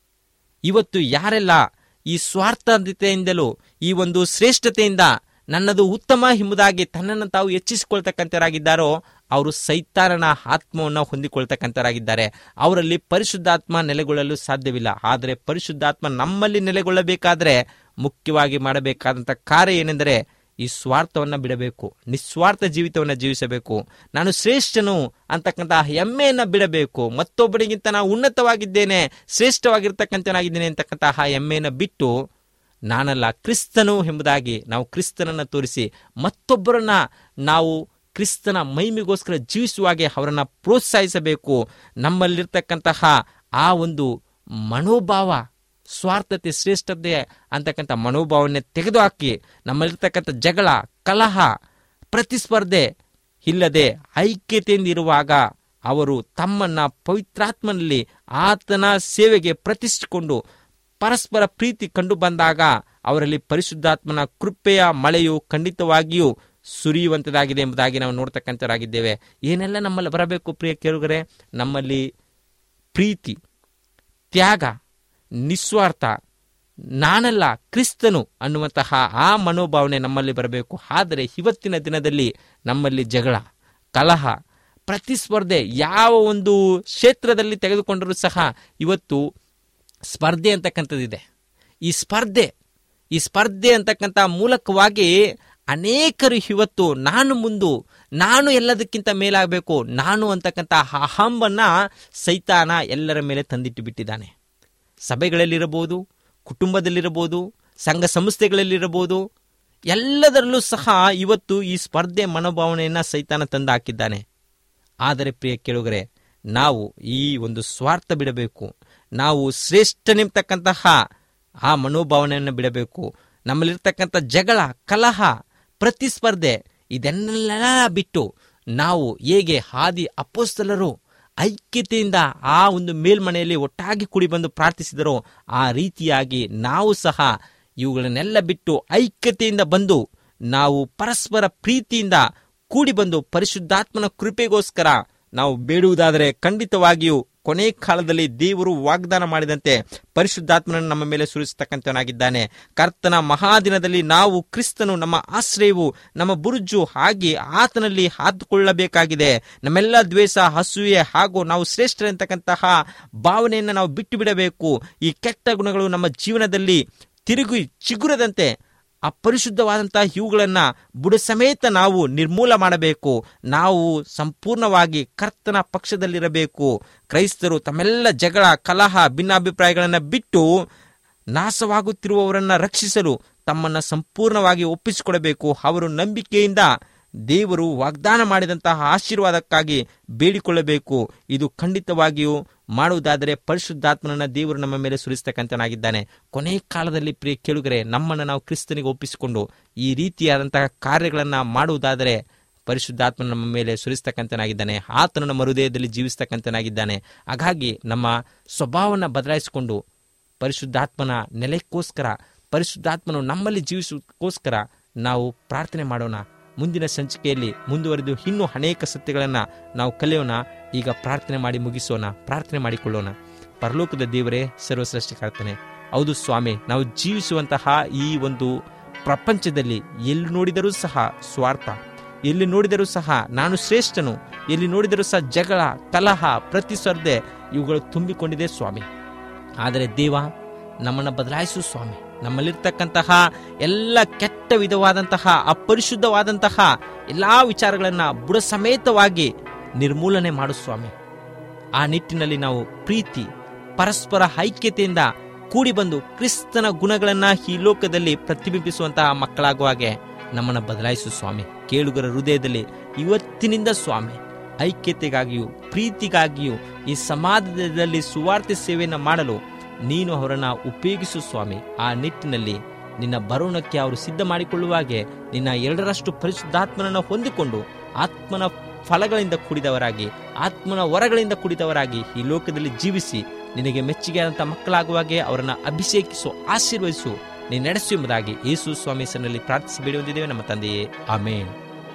[SPEAKER 4] ಇವತ್ತು ಯಾರೆಲ್ಲ ಈ ಸ್ವಾರ್ಥತೆಯಿಂದಲೂ ಈ ಒಂದು ಶ್ರೇಷ್ಠತೆಯಿಂದ ನನ್ನದು ಉತ್ತಮ ಎಂಬುದಾಗಿ ತನ್ನನ್ನು ತಾವು ಹೆಚ್ಚಿಸಿಕೊಳ್ತಕ್ಕಂಥವರಾಗಿದ್ದಾರೋ ಅವರು ಸೈತಾನನ ಆತ್ಮವನ್ನು ಹೊಂದಿಕೊಳ್ತಕ್ಕಂಥವರಾಗಿದ್ದಾರೆ ಅವರಲ್ಲಿ ಪರಿಶುದ್ಧಾತ್ಮ ನೆಲೆಗೊಳ್ಳಲು ಸಾಧ್ಯವಿಲ್ಲ ಆದರೆ ಪರಿಶುದ್ಧಾತ್ಮ ನಮ್ಮಲ್ಲಿ ನೆಲೆಗೊಳ್ಳಬೇಕಾದ್ರೆ ಮುಖ್ಯವಾಗಿ ಮಾಡಬೇಕಾದಂಥ ಕಾರ್ಯ ಏನೆಂದರೆ ಈ ಸ್ವಾರ್ಥವನ್ನು ಬಿಡಬೇಕು ನಿಸ್ವಾರ್ಥ ಜೀವಿತವನ್ನು ಜೀವಿಸಬೇಕು ನಾನು ಶ್ರೇಷ್ಠನು ಅಂತಕ್ಕಂತಹ ಹೆಮ್ಮೆಯನ್ನು ಬಿಡಬೇಕು ಮತ್ತೊಬ್ಬರಿಗಿಂತ ನಾನು ಉನ್ನತವಾಗಿದ್ದೇನೆ ಶ್ರೇಷ್ಠವಾಗಿರ್ತಕ್ಕಂಥನಾಗಿದ್ದೇನೆ ಅಂತಕ್ಕಂತಹ ಹೆಮ್ಮೆಯನ್ನು ಬಿಟ್ಟು ನಾನಲ್ಲ ಕ್ರಿಸ್ತನು ಎಂಬುದಾಗಿ ನಾವು ಕ್ರಿಸ್ತನನ್ನು ತೋರಿಸಿ ಮತ್ತೊಬ್ಬರನ್ನ ನಾವು ಕ್ರಿಸ್ತನ ಮಹಿಮೆಗೋಸ್ಕರ ಜೀವಿಸುವಾಗೆ ಅವರನ್ನು ಪ್ರೋತ್ಸಾಹಿಸಬೇಕು ನಮ್ಮಲ್ಲಿರ್ತಕ್ಕಂತಹ ಆ ಒಂದು ಮನೋಭಾವ ಸ್ವಾರ್ಥತೆ ಶ್ರೇಷ್ಠತೆ ಅಂತಕ್ಕಂಥ ಮನೋಭಾವನೆ ತೆಗೆದುಹಾಕಿ ನಮ್ಮಲ್ಲಿರ್ತಕ್ಕಂಥ ಜಗಳ ಕಲಹ ಪ್ರತಿಸ್ಪರ್ಧೆ ಇಲ್ಲದೆ ಐಕ್ಯತೆಯಿಂದ ಇರುವಾಗ ಅವರು ತಮ್ಮನ್ನ ಪವಿತ್ರಾತ್ಮನಲ್ಲಿ ಆತನ ಸೇವೆಗೆ ಪ್ರತಿಷ್ಠಿಕೊಂಡು ಪರಸ್ಪರ ಪ್ರೀತಿ ಕಂಡು ಬಂದಾಗ ಅವರಲ್ಲಿ ಪರಿಶುದ್ಧಾತ್ಮನ ಕೃಪೆಯ ಮಳೆಯು ಖಂಡಿತವಾಗಿಯೂ ಸುರಿಯುವಂಥದ್ದಾಗಿದೆ ಎಂಬುದಾಗಿ ನಾವು ನೋಡ್ತಕ್ಕಂಥವರಾಗಿದ್ದೇವೆ ಏನೆಲ್ಲ ನಮ್ಮಲ್ಲಿ ಬರಬೇಕು ಪ್ರಿಯ ಕೇಳುಗರೆ ನಮ್ಮಲ್ಲಿ ಪ್ರೀತಿ ತ್ಯಾಗ ನಿಸ್ವಾರ್ಥ ನಾನಲ್ಲ ಕ್ರಿಸ್ತನು ಅನ್ನುವಂತಹ ಆ ಮನೋಭಾವನೆ ನಮ್ಮಲ್ಲಿ ಬರಬೇಕು ಆದರೆ ಇವತ್ತಿನ ದಿನದಲ್ಲಿ ನಮ್ಮಲ್ಲಿ ಜಗಳ ಕಲಹ ಪ್ರತಿಸ್ಪರ್ಧೆ ಯಾವ ಒಂದು ಕ್ಷೇತ್ರದಲ್ಲಿ ತೆಗೆದುಕೊಂಡರೂ ಸಹ ಇವತ್ತು ಸ್ಪರ್ಧೆ ಅಂತಕ್ಕಂಥದ್ದಿದೆ ಈ ಸ್ಪರ್ಧೆ ಈ ಸ್ಪರ್ಧೆ ಅಂತಕ್ಕಂಥ ಮೂಲಕವಾಗಿ ಅನೇಕರು ಇವತ್ತು ನಾನು ಮುಂದು ನಾನು ಎಲ್ಲದಕ್ಕಿಂತ ಮೇಲಾಗಬೇಕು ನಾನು ಅಂತಕ್ಕಂಥ ಅಹಂಬನ್ನ ಸೈತಾನ ಎಲ್ಲರ ಮೇಲೆ ತಂದಿಟ್ಟು ಬಿಟ್ಟಿದ್ದಾನೆ ಸಭೆಗಳಲ್ಲಿರಬಹುದು ಕುಟುಂಬದಲ್ಲಿರಬಹುದು ಸಂಘ ಸಂಸ್ಥೆಗಳಲ್ಲಿರಬಹುದು ಎಲ್ಲದರಲ್ಲೂ ಸಹ ಇವತ್ತು ಈ ಸ್ಪರ್ಧೆ ಮನೋಭಾವನೆಯನ್ನು ಸೈತಾನ ತಂದು ಹಾಕಿದ್ದಾನೆ ಆದರೆ ಪ್ರಿಯ ಕೇಳುಗರೆ ನಾವು ಈ ಒಂದು ಸ್ವಾರ್ಥ ಬಿಡಬೇಕು ನಾವು ಶ್ರೇಷ್ಠನೆಂಬತಕ್ಕಂತಹ ಆ ಮನೋಭಾವನೆಯನ್ನು ಬಿಡಬೇಕು ನಮ್ಮಲ್ಲಿರ್ತಕ್ಕಂಥ ಜಗಳ ಕಲಹ ಪ್ರತಿಸ್ಪರ್ಧೆ ಇದನ್ನೆಲ್ಲ ಬಿಟ್ಟು ನಾವು ಹೇಗೆ ಹಾದಿ ಅಪೋಸ್ತಲರು ಐಕ್ಯತೆಯಿಂದ ಆ ಒಂದು ಮೇಲ್ಮನೆಯಲ್ಲಿ ಒಟ್ಟಾಗಿ ಕೂಡಿ ಬಂದು ಪ್ರಾರ್ಥಿಸಿದರೋ ಆ ರೀತಿಯಾಗಿ ನಾವು ಸಹ ಇವುಗಳನ್ನೆಲ್ಲ ಬಿಟ್ಟು ಐಕ್ಯತೆಯಿಂದ ಬಂದು ನಾವು ಪರಸ್ಪರ ಪ್ರೀತಿಯಿಂದ ಕೂಡಿ ಬಂದು ಪರಿಶುದ್ಧಾತ್ಮನ ಕೃಪೆಗೋಸ್ಕರ ನಾವು ಬೇಡುವುದಾದರೆ ಖಂಡಿತವಾಗಿಯೂ ಕೊನೆ ಕಾಲದಲ್ಲಿ ದೇವರು ವಾಗ್ದಾನ ಮಾಡಿದಂತೆ ಪರಿಶುದ್ಧಾತ್ಮನನ್ನು ನಮ್ಮ ಮೇಲೆ ಸುರಿಸತಕ್ಕಂಥವನಾಗಿದ್ದಾನೆ ಕರ್ತನ ಮಹಾದಿನದಲ್ಲಿ ನಾವು ಕ್ರಿಸ್ತನು ನಮ್ಮ ಆಶ್ರಯವು ನಮ್ಮ ಬುರುಜು ಹಾಗೆ ಆತನಲ್ಲಿ ಹಾದುಕೊಳ್ಳಬೇಕಾಗಿದೆ ನಮ್ಮೆಲ್ಲ ದ್ವೇಷ ಹಸುವೆ ಹಾಗೂ ನಾವು ಶ್ರೇಷ್ಠರೆಂತಕ್ಕಂತಹ ಭಾವನೆಯನ್ನು ನಾವು ಬಿಟ್ಟು ಬಿಡಬೇಕು ಈ ಕೆಟ್ಟ ಗುಣಗಳು ನಮ್ಮ ಜೀವನದಲ್ಲಿ ತಿರುಗಿ ಚಿಗುರದಂತೆ ಅಪರಿಶುದ್ಧವಾದಂತಹ ಇವುಗಳನ್ನು ಬುಡ ಸಮೇತ ನಾವು ನಿರ್ಮೂಲ ಮಾಡಬೇಕು ನಾವು ಸಂಪೂರ್ಣವಾಗಿ ಕರ್ತನ ಪಕ್ಷದಲ್ಲಿರಬೇಕು ಕ್ರೈಸ್ತರು ತಮ್ಮೆಲ್ಲ ಜಗಳ ಕಲಹ ಭಿನ್ನಾಭಿಪ್ರಾಯಗಳನ್ನು ಬಿಟ್ಟು ನಾಶವಾಗುತ್ತಿರುವವರನ್ನು ರಕ್ಷಿಸಲು ತಮ್ಮನ್ನು ಸಂಪೂರ್ಣವಾಗಿ ಒಪ್ಪಿಸಿಕೊಡಬೇಕು ಅವರು ನಂಬಿಕೆಯಿಂದ ದೇವರು ವಾಗ್ದಾನ ಮಾಡಿದಂತಹ ಆಶೀರ್ವಾದಕ್ಕಾಗಿ ಬೇಡಿಕೊಳ್ಳಬೇಕು ಇದು ಖಂಡಿತವಾಗಿಯೂ ಮಾಡುವುದಾದರೆ ಪರಿಶುದ್ಧಾತ್ಮನನ್ನ ದೇವರು ನಮ್ಮ ಮೇಲೆ ಸುರಿಸ್ತಕ್ಕಂಥನಾಗಿದ್ದಾನೆ ಕೊನೆ ಕಾಲದಲ್ಲಿ ಪ್ರಿಯ ಕೇಳುಗರೆ ನಮ್ಮನ್ನು ನಾವು ಕ್ರಿಸ್ತನಿಗೆ ಒಪ್ಪಿಸಿಕೊಂಡು ಈ ರೀತಿಯಾದಂತಹ ಕಾರ್ಯಗಳನ್ನು ಮಾಡುವುದಾದರೆ ಪರಿಶುದ್ಧಾತ್ಮ ನಮ್ಮ ಮೇಲೆ ಸುರಿಸ್ತಕ್ಕಂಥನಾಗಿದ್ದಾನೆ ಆತನು ನಮ್ಮ ಹೃದಯದಲ್ಲಿ ಜೀವಿಸ್ತಕ್ಕಂಥನಾಗಿದ್ದಾನೆ ಹಾಗಾಗಿ ನಮ್ಮ ಸ್ವಭಾವವನ್ನು ಬದಲಾಯಿಸಿಕೊಂಡು ಪರಿಶುದ್ಧಾತ್ಮನ ನೆಲೆಗೋಸ್ಕರ ಪರಿಶುದ್ಧಾತ್ಮನು ನಮ್ಮಲ್ಲಿ ಜೀವಿಸೋಕ್ಕೋಸ್ಕರ ನಾವು ಪ್ರಾರ್ಥನೆ ಮಾಡೋಣ ಮುಂದಿನ ಸಂಚಿಕೆಯಲ್ಲಿ ಮುಂದುವರೆದು ಇನ್ನೂ ಅನೇಕ ಸತ್ಯಗಳನ್ನು ನಾವು ಕಲಿಯೋಣ ಈಗ ಪ್ರಾರ್ಥನೆ ಮಾಡಿ ಮುಗಿಸೋಣ ಪ್ರಾರ್ಥನೆ ಮಾಡಿಕೊಳ್ಳೋಣ ಪರಲೋಕದ ದೇವರೇ ಸರ್ವಸೃಷ್ಟಿಕರ್ತನೆ ಹೌದು ಸ್ವಾಮಿ ನಾವು ಜೀವಿಸುವಂತಹ ಈ ಒಂದು ಪ್ರಪಂಚದಲ್ಲಿ ಎಲ್ಲಿ ನೋಡಿದರೂ ಸಹ ಸ್ವಾರ್ಥ ಎಲ್ಲಿ ನೋಡಿದರೂ ಸಹ ನಾನು ಶ್ರೇಷ್ಠನು ಎಲ್ಲಿ ನೋಡಿದರೂ ಸಹ ಜಗಳ ಕಲಹ ಪ್ರತಿಸ್ಪರ್ಧೆ ಇವುಗಳು ತುಂಬಿಕೊಂಡಿದೆ ಸ್ವಾಮಿ ಆದರೆ ದೇವ ನಮ್ಮನ್ನು ಬದಲಾಯಿಸು ಸ್ವಾಮಿ ನಮ್ಮಲ್ಲಿರ್ತಕ್ಕಂತಹ ಎಲ್ಲ ಕೆಟ್ಟ ವಿಧವಾದಂತಹ ಅಪರಿಶುದ್ಧವಾದಂತಹ ಎಲ್ಲ ವಿಚಾರಗಳನ್ನು ಬುಡ ಸಮೇತವಾಗಿ ನಿರ್ಮೂಲನೆ ಮಾಡು ಸ್ವಾಮಿ ಆ ನಿಟ್ಟಿನಲ್ಲಿ ನಾವು ಪ್ರೀತಿ ಪರಸ್ಪರ ಐಕ್ಯತೆಯಿಂದ ಕೂಡಿ ಬಂದು ಕ್ರಿಸ್ತನ ಗುಣಗಳನ್ನ ಈ ಲೋಕದಲ್ಲಿ ಪ್ರತಿಬಿಂಬಿಸುವಂತಹ ಮಕ್ಕಳಾಗುವ ಹಾಗೆ ನಮ್ಮನ್ನು ಬದಲಾಯಿಸು ಸ್ವಾಮಿ ಕೇಳುಗರ ಹೃದಯದಲ್ಲಿ ಇವತ್ತಿನಿಂದ ಸ್ವಾಮಿ ಐಕ್ಯತೆಗಾಗಿಯೂ ಪ್ರೀತಿಗಾಗಿಯೂ ಈ ಸಮಾಜದಲ್ಲಿ ಸುವಾರ್ತೆ ಸೇವೆಯನ್ನು ಮಾಡಲು ನೀನು ಅವರನ್ನು ಉಪಯೋಗಿಸು ಸ್ವಾಮಿ ಆ ನಿಟ್ಟಿನಲ್ಲಿ ನಿನ್ನ ಬರೋಣಕ್ಕೆ ಅವರು ಸಿದ್ಧ ಮಾಡಿಕೊಳ್ಳುವ ಹಾಗೆ ನಿನ್ನ ಎರಡರಷ್ಟು ಪರಿಶುದ್ಧಾತ್ಮನನ್ನು ಹೊಂದಿಕೊಂಡು ಆತ್ಮನ ಫಲಗಳಿಂದ ಕೂಡಿದವರಾಗಿ ಆತ್ಮನ ವರಗಳಿಂದ ಕೂಡಿದವರಾಗಿ ಈ ಲೋಕದಲ್ಲಿ ಜೀವಿಸಿ ನಿನಗೆ ಮೆಚ್ಚುಗೆಯಾದಂಥ ಮಕ್ಕಳಾಗುವಾಗೆ ಅವರನ್ನು ಅಭಿಷೇಕಿಸು ಆಶೀರ್ವದಿಸು ನೀನು ನಡೆಸು ಎಂಬುದಾಗಿ ಯೇಸು ಸ್ವಾಮಿ ಹೆಸರಿನಲ್ಲಿ ಪ್ರಾರ್ಥಿಸಿ ಬೇಡಿ ಹೊಂದಿದ್ದೇವೆ ನಮ್ಮ ತಂದೆಯೇ ಆಮೇನ್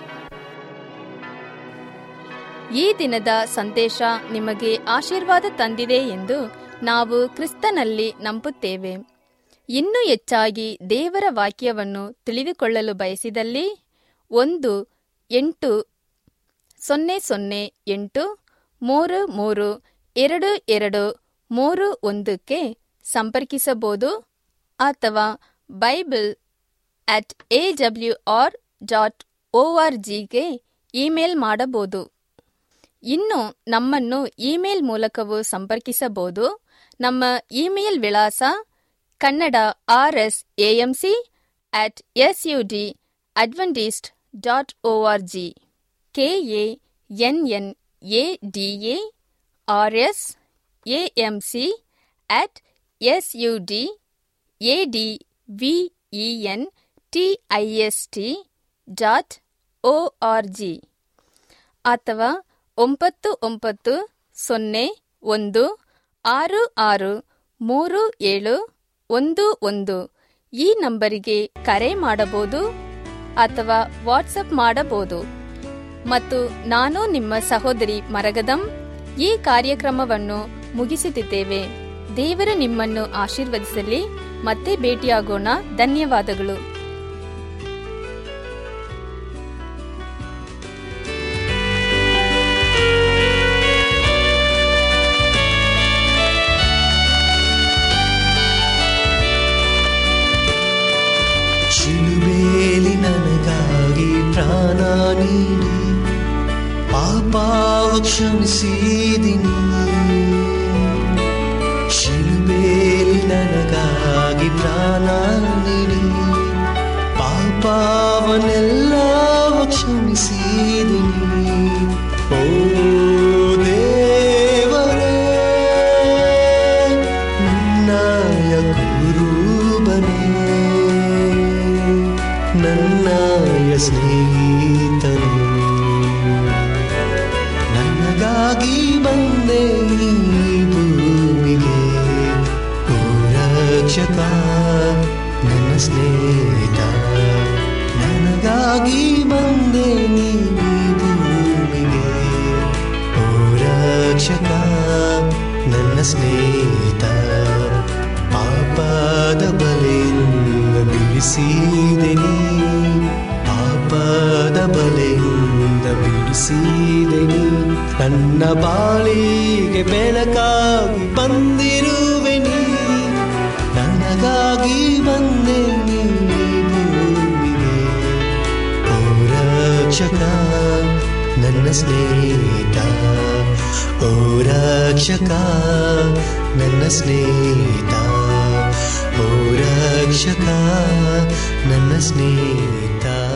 [SPEAKER 1] ಈ ದಿನದ ಸಂದೇಶ ನಿಮಗೆ ಆಶೀರ್ವಾದ ತಂದಿದೆ ಎಂದು ನಾವು ಕ್ರಿಸ್ತನಲ್ಲಿ ನಂಬುತ್ತೇವೆ ಇನ್ನೂ ಹೆಚ್ಚಾಗಿ ದೇವರ ವಾಕ್ಯವನ್ನು ತಿಳಿದುಕೊಳ್ಳಲು ಬಯಸಿದಲ್ಲಿ ಒಂದು ಎಂಟು ಸೊನ್ನೆ ಸೊನ್ನೆ ಎಂಟು ಮೂರು ಮೂರು ಎರಡು ಎರಡು ಮೂರು ಒಂದಕ್ಕೆ ಸಂಪರ್ಕಿಸಬಹುದು ಅಥವಾ Bible at A W R dot O R ಜಿಗೆ ಇಮೇಲ್ ಮಾಡಬಹುದು ಇನ್ನು ನಮ್ಮನ್ನು ಇಮೇಲ್ ಮೂಲಕವೂ ಸಂಪರ್ಕಿಸಬಹುದು ನಮ್ಮ ಇಮೇಲ್ ವಿಳಾಸ Kannada R S AMC at S U D Adventist dot O R G K A N N A D A R S AMC at S U D A D V E N T I S T dot O R G ಅಥವಾ ಒಂಬತ್ತು ಒಂಬತ್ತು ಸೊನ್ನೆ ಒಂದು ಆರು ಆರು ಮೂರು ಏಳು ಒಂದು ಒಂದು ಈ ನಂಬರಿಗೆ ಕರೆ ಮಾಡಬಹುದು ಅಥವಾ ವಾಟ್ಸಪ್ ಮಾಡಬಹುದು ಮತ್ತು ನಾನು ನಿಮ್ಮ ಸಹೋದರಿ ಮರಗದಂ ಈ ಕಾರ್ಯಕ್ರಮವನ್ನು ಮುಗಿಸುತ್ತಿದ್ದೇವೆ ದೇವರು ನಿಮ್ಮನ್ನು ಆಶೀರ್ವದಿಸಲಿ ಮತ್ತೆ ಭೇಟಿಯಾಗೋಣ ಧನ್ಯವಾದಗಳು
[SPEAKER 5] ಶಿಲುಬೇಲಿ ನನಗಾಗಿ ಪ್ರಾಣ ನೀಡಿ ಪಾಪಾವ ಕ್ಷಮಿಸಿದಿನಿ ಶಿಲುಬೇಲಿ ನನಗಾಗಿ ಪ್ರಾಣ ನೀಡಿ ಪಾಪವನ್ನೆಲ್ಲವ ಕ್ಷಮಿಸಿದಿನಿ ಓ ದೇವರೇ ನನ್ನಯ ಗುರುಬನೇ ನನ್ನಯ ಸ್ನೇಹಿತನು ನನಗಾಗಿ ಬಂದೆ ಈ ಭೂಮಿಗೆ ಓ ರಕ್ಷಕ ನನ್ನ ಸ್ನೇಹಿತ ನನಗಾಗಿ ಬಂದೆ ನೀ ಈ ಭೂಮಿಗೆ ಓ ರಕ್ಷಕ ನನ್ನ ಸ್ನೇಹಿತ ಪಾಪದ ಬಲೆಯಿಂದ ಬಿಡಿಸಿದೆ ನೀ ಪಾಪದ ಬಲೆಯಿಂದ ಬಿಡಿಸಿದೆ ನೀ ನನ್ನ ಬಾಳಿಗೆ ಬೆಳಕಾಗಿ ಬಂದಿರುವೆ ನೀ ನನಗಾಗಿ ಬಂದೆ ನೀ ಭೂಮಿಗೆ ಓ ರಕ್ಷಕ ನನ್ನ ಸ್ನೇಹಿತ ಓ ರಕ್ಷಕ ನನ್ನ ಸ್ನೇಹಿತ ಓ ರಕ್ಷಕ ನನ್ನ ಸ್ನೇಹಿತ